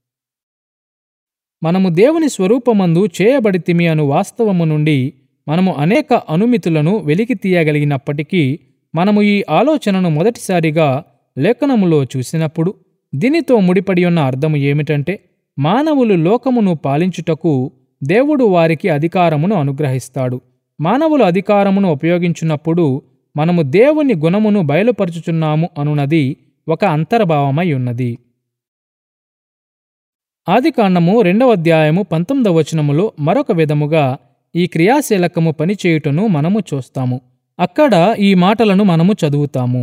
మనము దేవుని స్వరూపమందు చేయబడితిమి అను వాస్తవము నుండి మనము అనేక అనుమితులను వెలికి తీయగలిగినప్పటికీ మనము ఈ ఆలోచనను మొదటిసారిగా లేఖనములో చూసినప్పుడు దీనితో ముడిపడి ఉన్న అర్థము ఏమిటంటే మానవులు లోకమును పాలించుటకు దేవుడు వారికి అధికారమును అనుగ్రహిస్తాడు మానవులు అధికారమును ఉపయోగించున్నప్పుడు మనము దేవుని గుణమును బయలుపరుచుచున్నాము అనునది ఒక అంతర్భావమై ఉన్నది ఆదికాండము రెండవ అధ్యాయము పంతొమ్మిదవ వచనములో మరొక విధముగా ఈ క్రియాశీలకము పనిచేయుటను మనము చూస్తాము అక్కడ ఈ మాటలను మనము చదువుతాము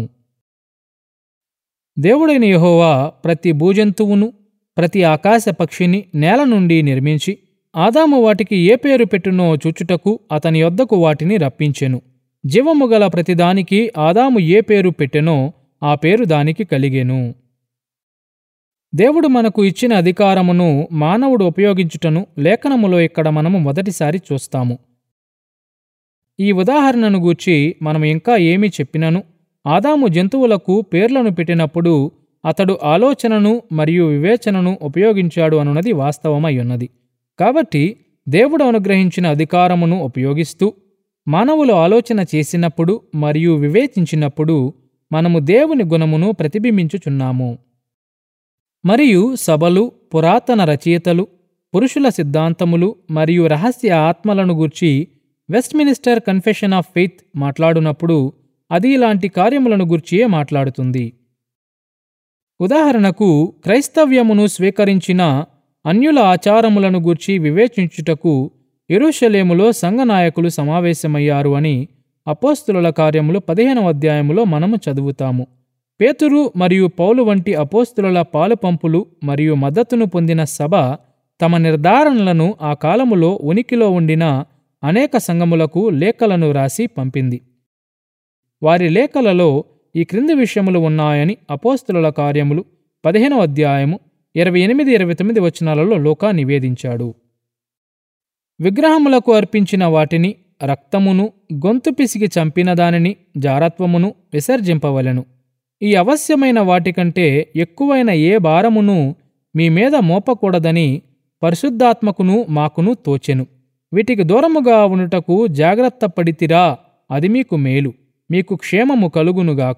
దేవుడైన యెహోవా ప్రతి భూజంతువును ప్రతి ఆకాశ పక్షిని నేల నుండి నిర్మించి ఆదాము వాటికి ఏ పేరు పెట్టునో చూచుటకు అతని యొద్దకు వాటిని రప్పించెను జీవము గల ప్రతిదానికి ఆదాము ఏ పేరు పెట్టెనో ఆ పేరు దానికి కలిగెను దేవుడు మనకు ఇచ్చిన అధికారమును మానవుడు ఉపయోగించుటను లేఖనములో ఇక్కడ మనము మొదటిసారి చూస్తాము ఈ ఉదాహరణను గూర్చి మనం ఇంకా ఏమి చెప్పినను ఆదాము జంతువులకు పేర్లను పెట్టినప్పుడు అతడు ఆలోచనను మరియు వివేచనను ఉపయోగించాడు అనున్నది వాస్తవమై ఉన్నది కాబట్టి దేవుడు అనుగ్రహించిన అధికారమును ఉపయోగిస్తూ మానవులు ఆలోచన చేసినప్పుడు మరియు వివేచించినప్పుడు మనము దేవుని గుణమును ప్రతిబింబించుచున్నాము మరియు సభలు పురాతన రచయితలు పురుషుల సిద్ధాంతములు మరియు రహస్య ఆత్మలను గూర్చి వెస్ట్మినిస్టర్ కన్ఫెషన్ ఆఫ్ ఫెయిత్ మాట్లాడునప్పుడు అది ఇలాంటి కార్యములను గూర్చియే మాట్లాడుతుంది ఉదాహరణకు క్రైస్తవ్యమును స్వీకరించిన అన్యుల ఆచారములను గూర్చి వివేచించుటకు ఎరుషలేములో సంఘనాయకులు సమావేశమయ్యారు అని అపోస్తుల కార్యములు పదిహేనవ అధ్యాయములో మనము చదువుతాము పేతురు మరియు పౌలు వంటి అపోస్తుల పాలుపంపులు మరియు మద్దతును పొందిన సభ తమ నిర్ధారణలను ఆ కాలములో ఉనికిలో ఉండిన అనేక సంఘములకు లేఖలను రాసి పంపింది వారి లేఖలలో ఈ క్రింది విషయములు ఉన్నాయని అపోస్తుల కార్యములు పదిహేనవ అధ్యాయము ఇరవై ఎనిమిది ఇరవై తొమ్మిది వచనాలలో లోకా నివేదించాడు విగ్రహములకు అర్పించిన వాటిని రక్తమును గొంతు పిసికి చంపిన దానిని జారత్వమును విసర్జింపవలెను ఈ అవశ్యమైన వాటికంటే ఎక్కువైన ఏ భారమును మీ మీద మోపకూడదని పరిశుద్ధాత్మకును మాకును తోచెను వీటికి దూరముగా ఉండుటకు జాగ్రత్త పడితిరా అది మీకు మేలు మీకు క్షేమము కలుగునుగాక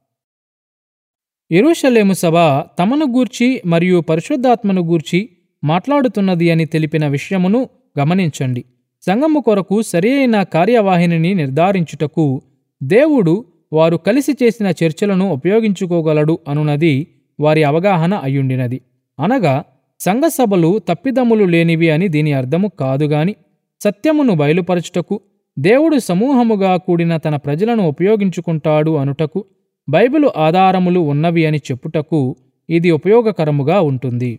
ఎరుషలేము సభ తమను గూర్చి మరియు పరిశుద్ధాత్మను గూర్చి మాట్లాడుతున్నది అని తెలిపిన విషయమును గమనించండి సంగము కొరకు సరియైన కార్యవాహినిని నిర్ధారించుటకు దేవుడు వారు కలిసి చేసిన చర్చలను ఉపయోగించుకోగలడు అనునది వారి అవగాహన అయ్యుండినది అనగా సంఘసభలు తప్పిదములు లేనివి అని దీని అర్థము కాదుగాని సత్యమును బయలుపరచుటకు దేవుడు సమూహముగా కూడిన తన ప్రజలను ఉపయోగించుకుంటాడు అనుటకు బైబిలు ఆధారములు ఉన్నవి అని చెప్పుటకు ఇది ఉపయోగకరముగా ఉంటుంది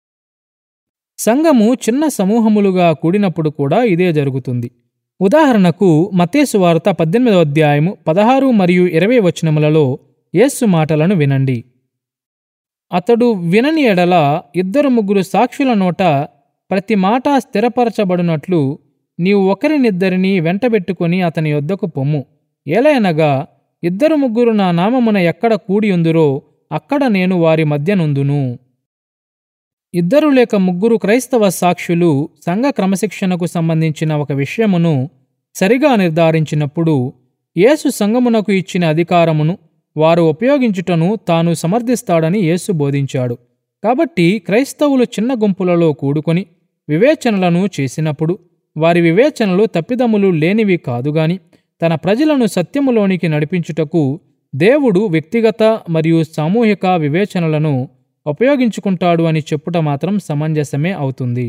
సంఘము చిన్న సమూహములుగా కూడినప్పుడు కూడా ఇదే జరుగుతుంది ఉదాహరణకు మత్తేసు వార్త పద్దెనిమిదవ అధ్యాయము పదహారు మరియు ఇరవై వచనములలో యేస్సు మాటలను వినండి అతడు వినని ఎడల ఇద్దరు ముగ్గురు సాక్షుల నోట ప్రతి మాట స్థిరపరచబడినట్లు నీవు ఒకరినిద్దరిని వెంటబెట్టుకుని అతని యొద్దకు పొమ్ము ఏలయనగా ఇద్దరు ముగ్గురు నా నామమున ఎక్కడ కూడియుందురో అక్కడ నేను వారి మధ్యనుందును ఇద్దరు లేక ముగ్గురు క్రైస్తవ సాక్షులు సంఘ క్రమశిక్షణకు సంబంధించిన ఒక విషయమును సరిగా నిర్ధారించినప్పుడు యేసు సంఘమునకు ఇచ్చిన అధికారమును వారు ఉపయోగించుటను తాను సమర్థిస్తాడని యేసు బోధించాడు కాబట్టి క్రైస్తవులు చిన్న గుంపులలో కూడుకొని వివేచనలను చేసినప్పుడు వారి వివేచనలు తప్పిదములు లేనివి కాదుగాని తన ప్రజలను సత్యములోనికి నడిపించుటకు దేవుడు వ్యక్తిగత మరియు సామూహిక వివేచనలను ఉపయోగించుకుంటాడు అని చెప్పుట మాత్రం సమంజసమే అవుతుంది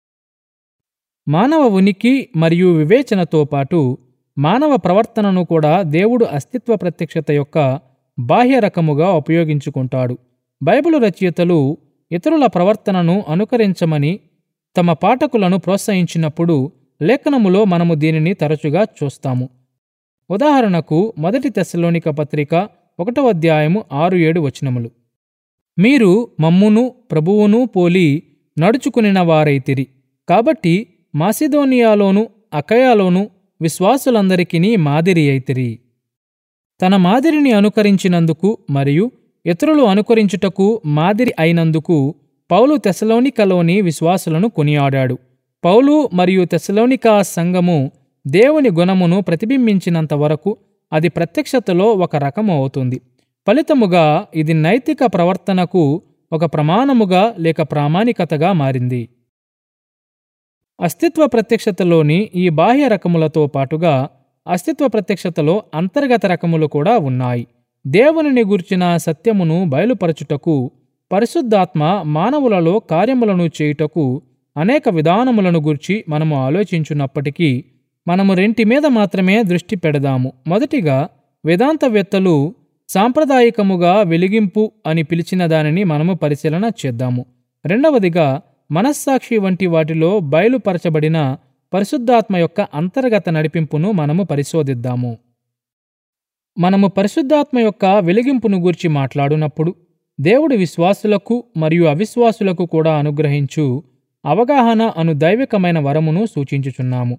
మానవ ఉనికి మరియు వివేచనతో పాటు మానవ ప్రవర్తనను కూడా దేవుడు అస్తిత్వ ప్రత్యక్షత యొక్క బాహ్య రకముగా ఉపయోగించుకుంటాడు బైబిలు రచయితలు ఇతరుల ప్రవర్తనను అనుకరించమని తమ పాఠకులను ప్రోత్సహించినప్పుడు లేఖనములో మనము దీనిని తరచుగా చూస్తాము ఉదాహరణకు మొదటి తెస్సలోనిక పత్రిక ఒకటవ అధ్యాయము ఆరు ఏడు వచనములు మీరు మమ్మును ప్రభువును పోలి నడుచుకునిన వారైతిరి కాబట్టి మాసిదోనియాలోను అకయాలోను విశ్వాసులందరికీ మాదిరి అయితిరి తన మాదిరిని అనుకరించినందుకు మరియు ఇతరులు అనుకరించుటకు మాదిరి అయినందుకు పౌలు తెసలోనికలోని విశ్వాసులను కొనియాడాడు పౌలు మరియు తెసలోనికా సంఘము దేవుని గుణమును ప్రతిబింబించినంత వరకు అది ప్రత్యక్షతలో ఒక రకము అవుతుంది ఫలితముగా ఇది నైతిక ప్రవర్తనకు ఒక ప్రమాణముగా లేక ప్రామాణికతగా మారింది అస్తిత్వ ప్రత్యక్షతలోని ఈ బాహ్య రకములతో పాటుగా అస్తిత్వ ప్రత్యక్షతలో అంతర్గత రకములు కూడా ఉన్నాయి దేవునిని గూర్చిన సత్యమును బయలుపరచుటకు పరిశుద్ధాత్మ మానవులలో కార్యములను చేయుటకు అనేక విధానములను గూర్చి మనము ఆలోచించున్నప్పటికీ మనము రెంటి మీద మాత్రమే దృష్టి పెడదాము మొదటిగా వేదాంతవేత్తలు సాంప్రదాయికముగా వెలిగింపు అని పిలిచిన దానిని మనము పరిశీలన చేద్దాము రెండవదిగా మనస్సాక్షి వంటి వాటిలో బయలుపరచబడిన పరిశుద్ధాత్మ యొక్క అంతర్గత నడిపింపును మనము పరిశోధిద్దాము మనము పరిశుద్ధాత్మ యొక్క వెలిగింపును గూర్చి మాట్లాడునప్పుడు దేవుడి విశ్వాసులకు మరియు అవిశ్వాసులకు కూడా అనుగ్రహించు అవగాహన అను దైవికమైన వరమును సూచించుచున్నాము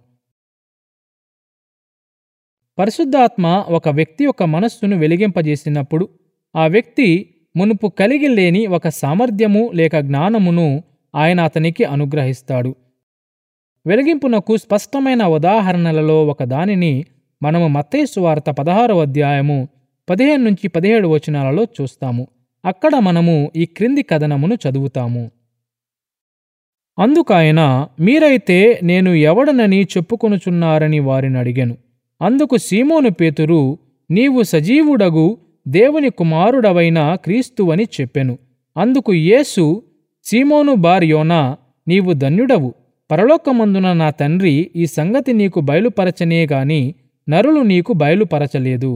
పరిశుద్ధాత్మ ఒక వ్యక్తి యొక్క మనస్సును వెలిగింపజేసినప్పుడు ఆ వ్యక్తి మునుపు కలిగి లేని ఒక సామర్థ్యము లేక జ్ఞానమును ఆయన అతనికి అనుగ్రహిస్తాడు వెలిగింపునకు స్పష్టమైన ఉదాహరణలలో ఒక దానిని మనము మత్తేసు వార్త పదహారవ అధ్యాయము పదిహేను నుంచి పదిహేడు వచనాలలో చూస్తాము అక్కడ మనము ఈ క్రింది కథనమును చదువుతాము అందుకాయన మీరైతే నేను ఎవడనని చెప్పుకొనుచున్నారని వారిని అడిగాను అందుకు సీమోను పేతురు నీవు సజీవుడగు దేవుని కుమారుడవైన క్రీస్తువని చెప్పెను అందుకు యేసు సీమోను బార్యోనా నీవు ధన్యుడవు పరలోకమందున నా తండ్రి ఈ సంగతి నీకు బయలుపరచనే గాని నరులు నీకు బయలుపరచలేదు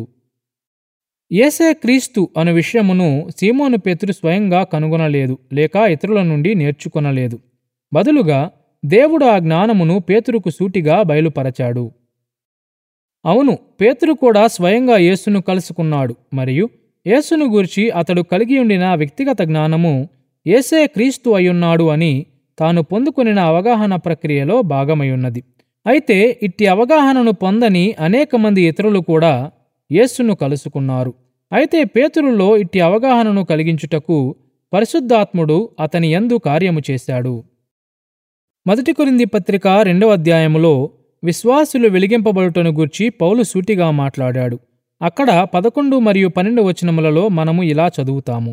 ఏసే క్రీస్తు అను విషయమును సీమోను పేతురు స్వయంగా కనుగొనలేదు లేక ఇతరుల నుండి నేర్చుకొనలేదు బదులుగా దేవుడు ఆ జ్ఞానమును పేతురుకు సూటిగా బయలుపరచాడు అవును పేతురు కూడా స్వయంగా యేసును కలుసుకున్నాడు మరియు యేసును గూర్చి అతడు కలిగి ఉండిన వ్యక్తిగత జ్ఞానము ఏసే క్రీస్తు అయ్యున్నాడు అని తాను పొందుకొనిన అవగాహన ప్రక్రియలో భాగమయ్యున్నది అయితే ఇట్టి అవగాహనను పొందని అనేక మంది ఇతరులు కూడా యేసును కలుసుకున్నారు అయితే పేతురులో ఇట్టి అవగాహనను కలిగించుటకు పరిశుద్ధాత్ముడు అతని యందు కార్యము చేశాడు మొదటి కొరింది పత్రిక రెండవ అధ్యాయములో విశ్వాసులు వెలిగింపబడుటను గూర్చి పౌలు సూటిగా మాట్లాడాడు అక్కడ పదకొండు మరియు పన్నెండు వచనములలో మనము ఇలా చదువుతాము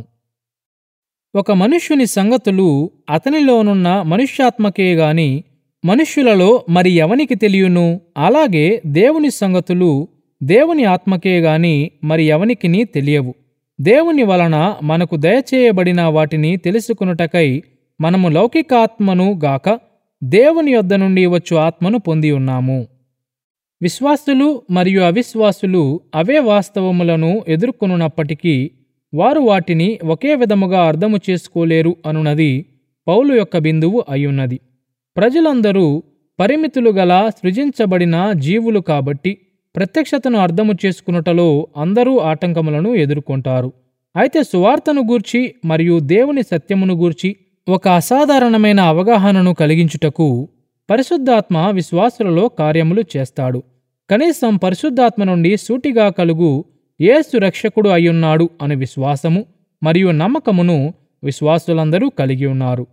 ఒక మనుష్యుని సంగతులు అతనిలోనున్న మనుష్యాత్మకే గాని మనుష్యులలో మరి ఎవనికి తెలియను అలాగే దేవుని సంగతులు దేవుని ఆత్మకే గాని మరి ఎవనికిని తెలియవు దేవుని వలన మనకు దయచేయబడిన వాటిని తెలుసుకునుటకై మనము లౌకికాత్మను గాక దేవుని యొద్ద నుండి వచ్చు ఆత్మను పొంది ఉన్నాము విశ్వాసులు మరియు అవిశ్వాసులు అవే వాస్తవములను ఎదుర్కొనున్నప్పటికీ వారు వాటిని ఒకే విధముగా అర్థము చేసుకోలేరు అనున్నది పౌలు యొక్క బిందువు అయ్యున్నది ప్రజలందరూ పరిమితులు గల సృజించబడిన జీవులు కాబట్టి ప్రత్యక్షతను అర్థము చేసుకునుటలో అందరూ ఆటంకములను ఎదుర్కొంటారు అయితే సువార్తను గూర్చి మరియు దేవుని సత్యమును గూర్చి ఒక అసాధారణమైన అవగాహనను కలిగించుటకు పరిశుద్ధాత్మ విశ్వాసులలో కార్యములు చేస్తాడు కనీసం పరిశుద్ధాత్మ నుండి సూటిగా కలుగు యేసు రక్షకుడు అయ్యున్నాడు అనే విశ్వాసము మరియు నమ్మకమును విశ్వాసులందరూ కలిగి ఉన్నారు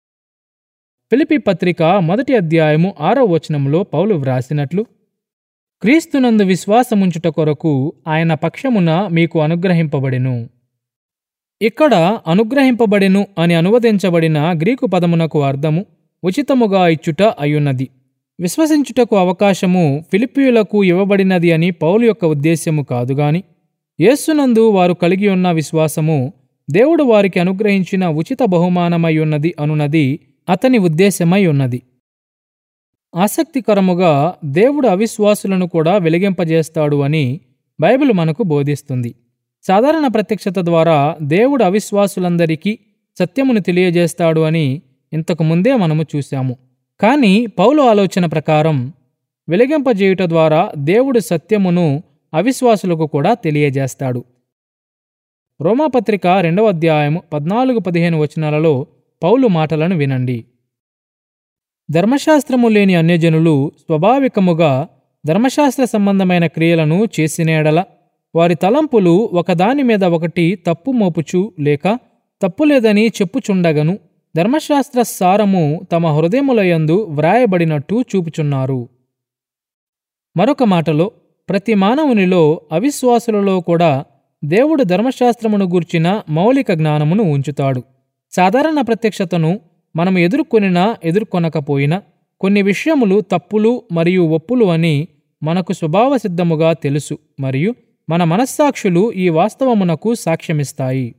ఫిలిపి పత్రిక మొదటి అధ్యాయము ఆరో వచనంలో పౌలు వ్రాసినట్లు క్రీస్తునందు విశ్వాసముంచుట కొరకు ఆయన పక్షమున మీకు అనుగ్రహింపబడెను ఇక్కడ అనుగ్రహింపబడెను అని అనువదించబడిన గ్రీకు పదమునకు అర్థము ఉచితముగా ఇచ్చుట అయ్యున్నది విశ్వసించుటకు అవకాశము ఫిలిపియులకు ఇవ్వబడినది అని పౌలు యొక్క ఉద్దేశ్యము కాదుగాని యేసునందు వారు కలిగి ఉన్న విశ్వాసము దేవుడు వారికి అనుగ్రహించిన ఉచిత బహుమానమై ఉన్నది అనున్నది అతని ఉద్దేశమై ఉన్నది ఆసక్తికరముగా దేవుడు అవిశ్వాసులను కూడా వెలిగింపజేస్తాడు అని బైబిల్ మనకు బోధిస్తుంది సాధారణ ప్రత్యక్షత ద్వారా దేవుడు అవిశ్వాసులందరికీ సత్యమును తెలియజేస్తాడు అని ఇంతకు ముందే మనము చూశాము కానీ పౌలు ఆలోచన ప్రకారం వెలిగింపజేయుట ద్వారా దేవుడు సత్యమును అవిశ్వాసులకు కూడా తెలియజేస్తాడు రోమాపత్రిక రెండవ అధ్యాయము పద్నాలుగు పదిహేను వచనాలలో పౌలు మాటలను వినండి ధర్మశాస్త్రము లేని అన్యజనులు స్వాభావికముగా ధర్మశాస్త్ర సంబంధమైన క్రియలను చేసినేడల వారి తలంపులు ఒకదాని మీద ఒకటి తప్పు మోపుచు లేక తప్పు లేదని చెప్పుచుండగను ధర్మశాస్త్ర సారము తమ హృదయములయందు వ్రాయబడినట్టు చూపుచున్నారు మరొక మాటలో ప్రతి మానవునిలో అవిశ్వాసులలో కూడా దేవుడు ధర్మశాస్త్రమును గూర్చిన మౌలిక జ్ఞానమును ఉంచుతాడు సాధారణ ప్రత్యక్షతను మనం ఎదుర్కొనినా ఎదుర్కొనకపోయినా కొన్ని విషయములు తప్పులు మరియు ఒప్పులు అని మనకు స్వభావసిద్ధముగా తెలుసు మరియు మన మనస్సాక్షులు ఈ వాస్తవమునకు సాక్ష్యమిస్తాయి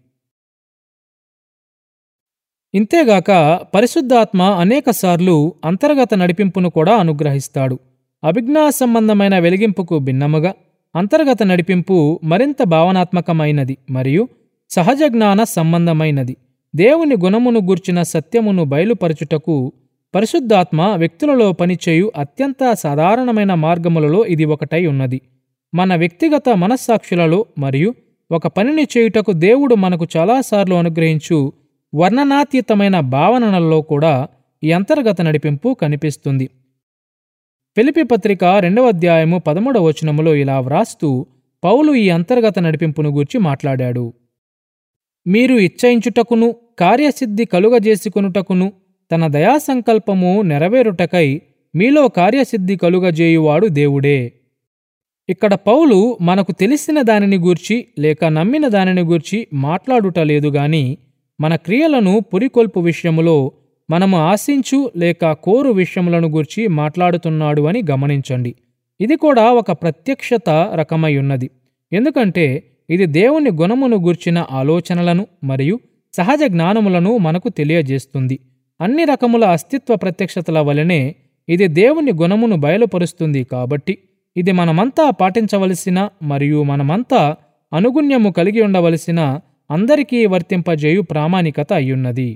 ఇంతేగాక పరిశుద్ధాత్మ అనేకసార్లు అంతర్గత నడిపింపును కూడా అనుగ్రహిస్తాడు అభిజ్ఞా సంబంధమైన వెలిగింపుకు భిన్నముగా అంతర్గత నడిపింపు మరింత భావనాత్మకమైనది మరియు సహజ జ్ఞాన సంబంధమైనది దేవుని గుణమును గూర్చిన సత్యమును బయలుపరచుటకు పరిశుద్ధాత్మ వ్యక్తులలో పనిచేయు అత్యంత సాధారణమైన మార్గములలో ఇది ఒకటై ఉన్నది మన వ్యక్తిగత మనస్సాక్షులలో మరియు ఒక పనిని చేయుటకు దేవుడు మనకు చాలాసార్లు అనుగ్రహించు వర్ణనాతీతమైన భావనలలో కూడా ఈ అంతర్గత నడిపింపు కనిపిస్తుంది ఫిలిపి పత్రిక రెండవ అధ్యాయము పదమూడవ వచనములో ఇలా వ్రాస్తూ పౌలు ఈ అంతర్గత నడిపింపును గూర్చి మాట్లాడాడు మీరు ఇచ్చయించుటకును కార్యసిద్ధి కలుగజేసుకునుటకును తన దయాసంకల్పము నెరవేరుటకై మీలో కార్యసిద్ధి కలుగజేయువాడు దేవుడే ఇక్కడ పౌలు మనకు తెలిసిన దానిని గూర్చి లేక నమ్మిన దానిని గూర్చి మాట్లాడుట లేదు గాని మన క్రియలను పురికొల్పు విషయములో మనము ఆశించు లేక కోరు విషయములను గూర్చి మాట్లాడుతున్నాడు అని గమనించండి ఇది కూడా ఒక ప్రత్యక్షత రకమై ఉన్నది ఎందుకంటే ఇది దేవుని గుణమును గూర్చిన ఆలోచనలను మరియు సహజ జ్ఞానములను మనకు తెలియజేస్తుంది అన్ని రకముల అస్తిత్వ ప్రత్యక్షతల వలనే ఇది దేవుని గుణమును బయలుపరుస్తుంది కాబట్టి ఇది మనమంతా పాటించవలసిన మరియు మనమంతా అనుగుణ్యము కలిగి ఉండవలసిన అందరికీ వర్తింపజేయు ప్రామాణికత అయ్యున్నది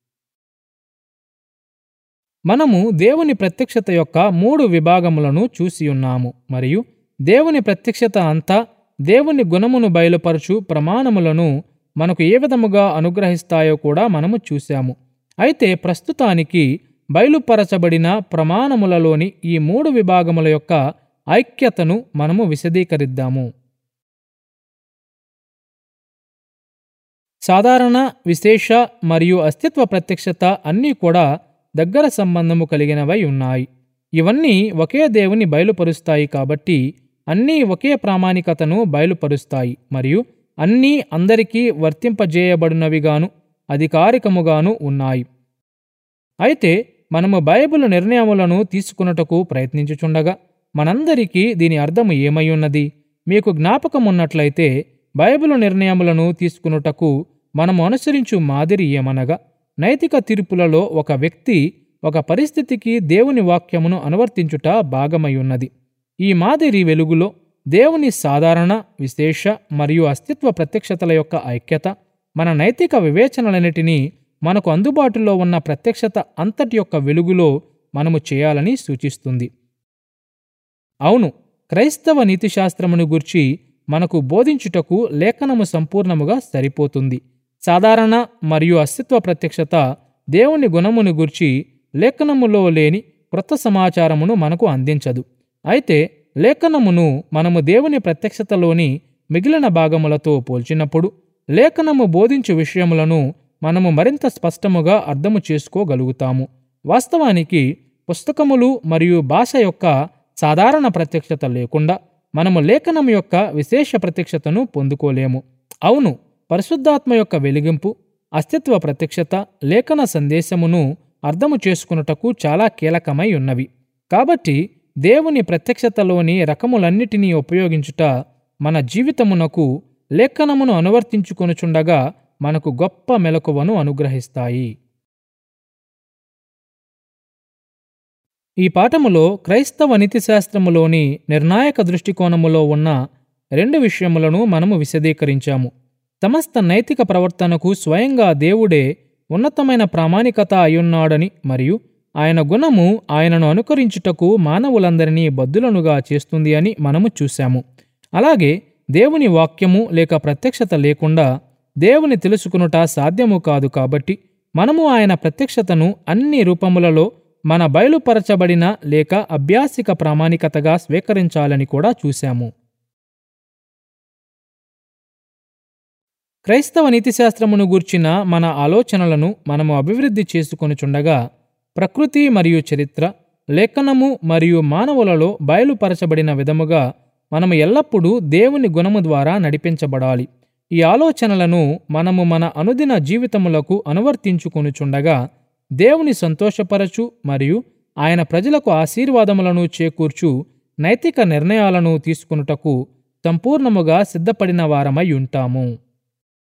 మనము దేవుని ప్రత్యక్షత యొక్క మూడు విభాగములను చూసి ఉన్నాము మరియు దేవుని ప్రత్యక్షత అంతా దేవుని గుణమును బయలుపరచు ప్రమాణములను మనకు ఏ విధముగా అనుగ్రహిస్తాయో కూడా మనము చూశాము అయితే ప్రస్తుతానికి బయలుపరచబడిన ప్రమాణములలోని ఈ మూడు విభాగముల యొక్క ఐక్యతను మనము విశదీకరిద్దాము సాధారణ విశేష మరియు అస్తిత్వ ప్రత్యక్షత అన్నీ కూడా దగ్గర సంబంధము కలిగినవై ఉన్నాయి ఇవన్నీ ఒకే దేవుని బయలుపరుస్తాయి కాబట్టి అన్నీ ఒకే ప్రామాణికతను బయలుపరుస్తాయి మరియు అన్నీ అందరికీ వర్తింపజేయబడినవిగాను అధికారికముగాను ఉన్నాయి అయితే మనము బైబిల్ నిర్ణయములను తీసుకున్నటకు ప్రయత్నించుచుండగా మనందరికీ దీని అర్థము ఏమై ఉన్నది మీకు జ్ఞాపకం ఉన్నట్లయితే బైబిల్ నిర్ణయములను తీసుకున్నటకు మనము అనుసరించు మాదిరి ఏమనగా నైతిక తీర్పులలో ఒక వ్యక్తి ఒక పరిస్థితికి దేవుని వాక్యమును అనువర్తించుట భాగమై ఉన్నది ఈ మాదిరి వెలుగులో దేవుని సాధారణ విశేష మరియు అస్తిత్వ ప్రత్యక్షతల యొక్క ఐక్యత మన నైతిక వివేచనలన్నిటినీ మనకు అందుబాటులో ఉన్న ప్రత్యక్షత అంతటి యొక్క వెలుగులో మనము చేయాలని సూచిస్తుంది అవును క్రైస్తవ నీతిశాస్త్రమును గూర్చి మనకు బోధించుటకు లేఖనము సంపూర్ణముగా సరిపోతుంది సాధారణ మరియు అస్తిత్వ ప్రత్యక్షత దేవుని గుణమును గూర్చి లేఖనములో లేని క్రొత్త సమాచారమును మనకు అందించదు అయితే లేఖనమును మనము దేవుని ప్రత్యక్షతలోని మిగిలిన భాగములతో పోల్చినప్పుడు లేఖనము బోధించు విషయములను మనము మరింత స్పష్టముగా అర్థము చేసుకోగలుగుతాము వాస్తవానికి పుస్తకములు మరియు భాష యొక్క సాధారణ ప్రత్యక్షత లేకుండా మనము లేఖనం యొక్క విశేష ప్రత్యక్షతను పొందుకోలేము అవును పరిశుద్ధాత్మ యొక్క వెలిగింపు అస్తిత్వ ప్రత్యక్షత లేఖన సందేశమును అర్థము చేసుకున్నటకు చాలా కీలకమై ఉన్నవి కాబట్టి దేవుని ప్రత్యక్షతలోని రకములన్నిటినీ ఉపయోగించుట మన జీవితమునకు లేఖనమును అనువర్తించుకొనుచుండగా మనకు గొప్ప మెలకువను అనుగ్రహిస్తాయి ఈ పాఠములో క్రైస్తవ నీతిశాస్త్రములోని నిర్ణాయక దృష్టికోణములో ఉన్న రెండు విషయములను మనము విశదీకరించాము సమస్త నైతిక ప్రవర్తనకు స్వయంగా దేవుడే ఉన్నతమైన ప్రామాణికత అయ్యున్నాడని మరియు ఆయన గుణము ఆయనను అనుకరించుటకు మానవులందరినీ బద్దులనుగా చేస్తుంది అని మనము చూశాము అలాగే దేవుని వాక్యము లేక ప్రత్యక్షత లేకుండా దేవుని తెలుసుకునుట సాధ్యము కాదు కాబట్టి మనము ఆయన ప్రత్యక్షతను అన్ని రూపములలో మన బయలుపరచబడిన లేక అభ్యాసిక ప్రామాణికతగా స్వీకరించాలని కూడా చూశాము క్రైస్తవ నీతిశాస్త్రమును గూర్చిన మన ఆలోచనలను మనము అభివృద్ధి చేసుకొనుచుండగా ప్రకృతి మరియు చరిత్ర లేఖనము మరియు మానవులలో బయలుపరచబడిన విధముగా మనము ఎల్లప్పుడూ దేవుని గుణము ద్వారా నడిపించబడాలి ఈ ఆలోచనలను మనము మన అనుదిన జీవితములకు అనువర్తించుకొనుచుండగా దేవుని సంతోషపరచు మరియు ఆయన ప్రజలకు ఆశీర్వాదములను చేకూర్చు నైతిక నిర్ణయాలను తీసుకునుటకు సంపూర్ణముగా సిద్ధపడిన వారమై ఉంటాము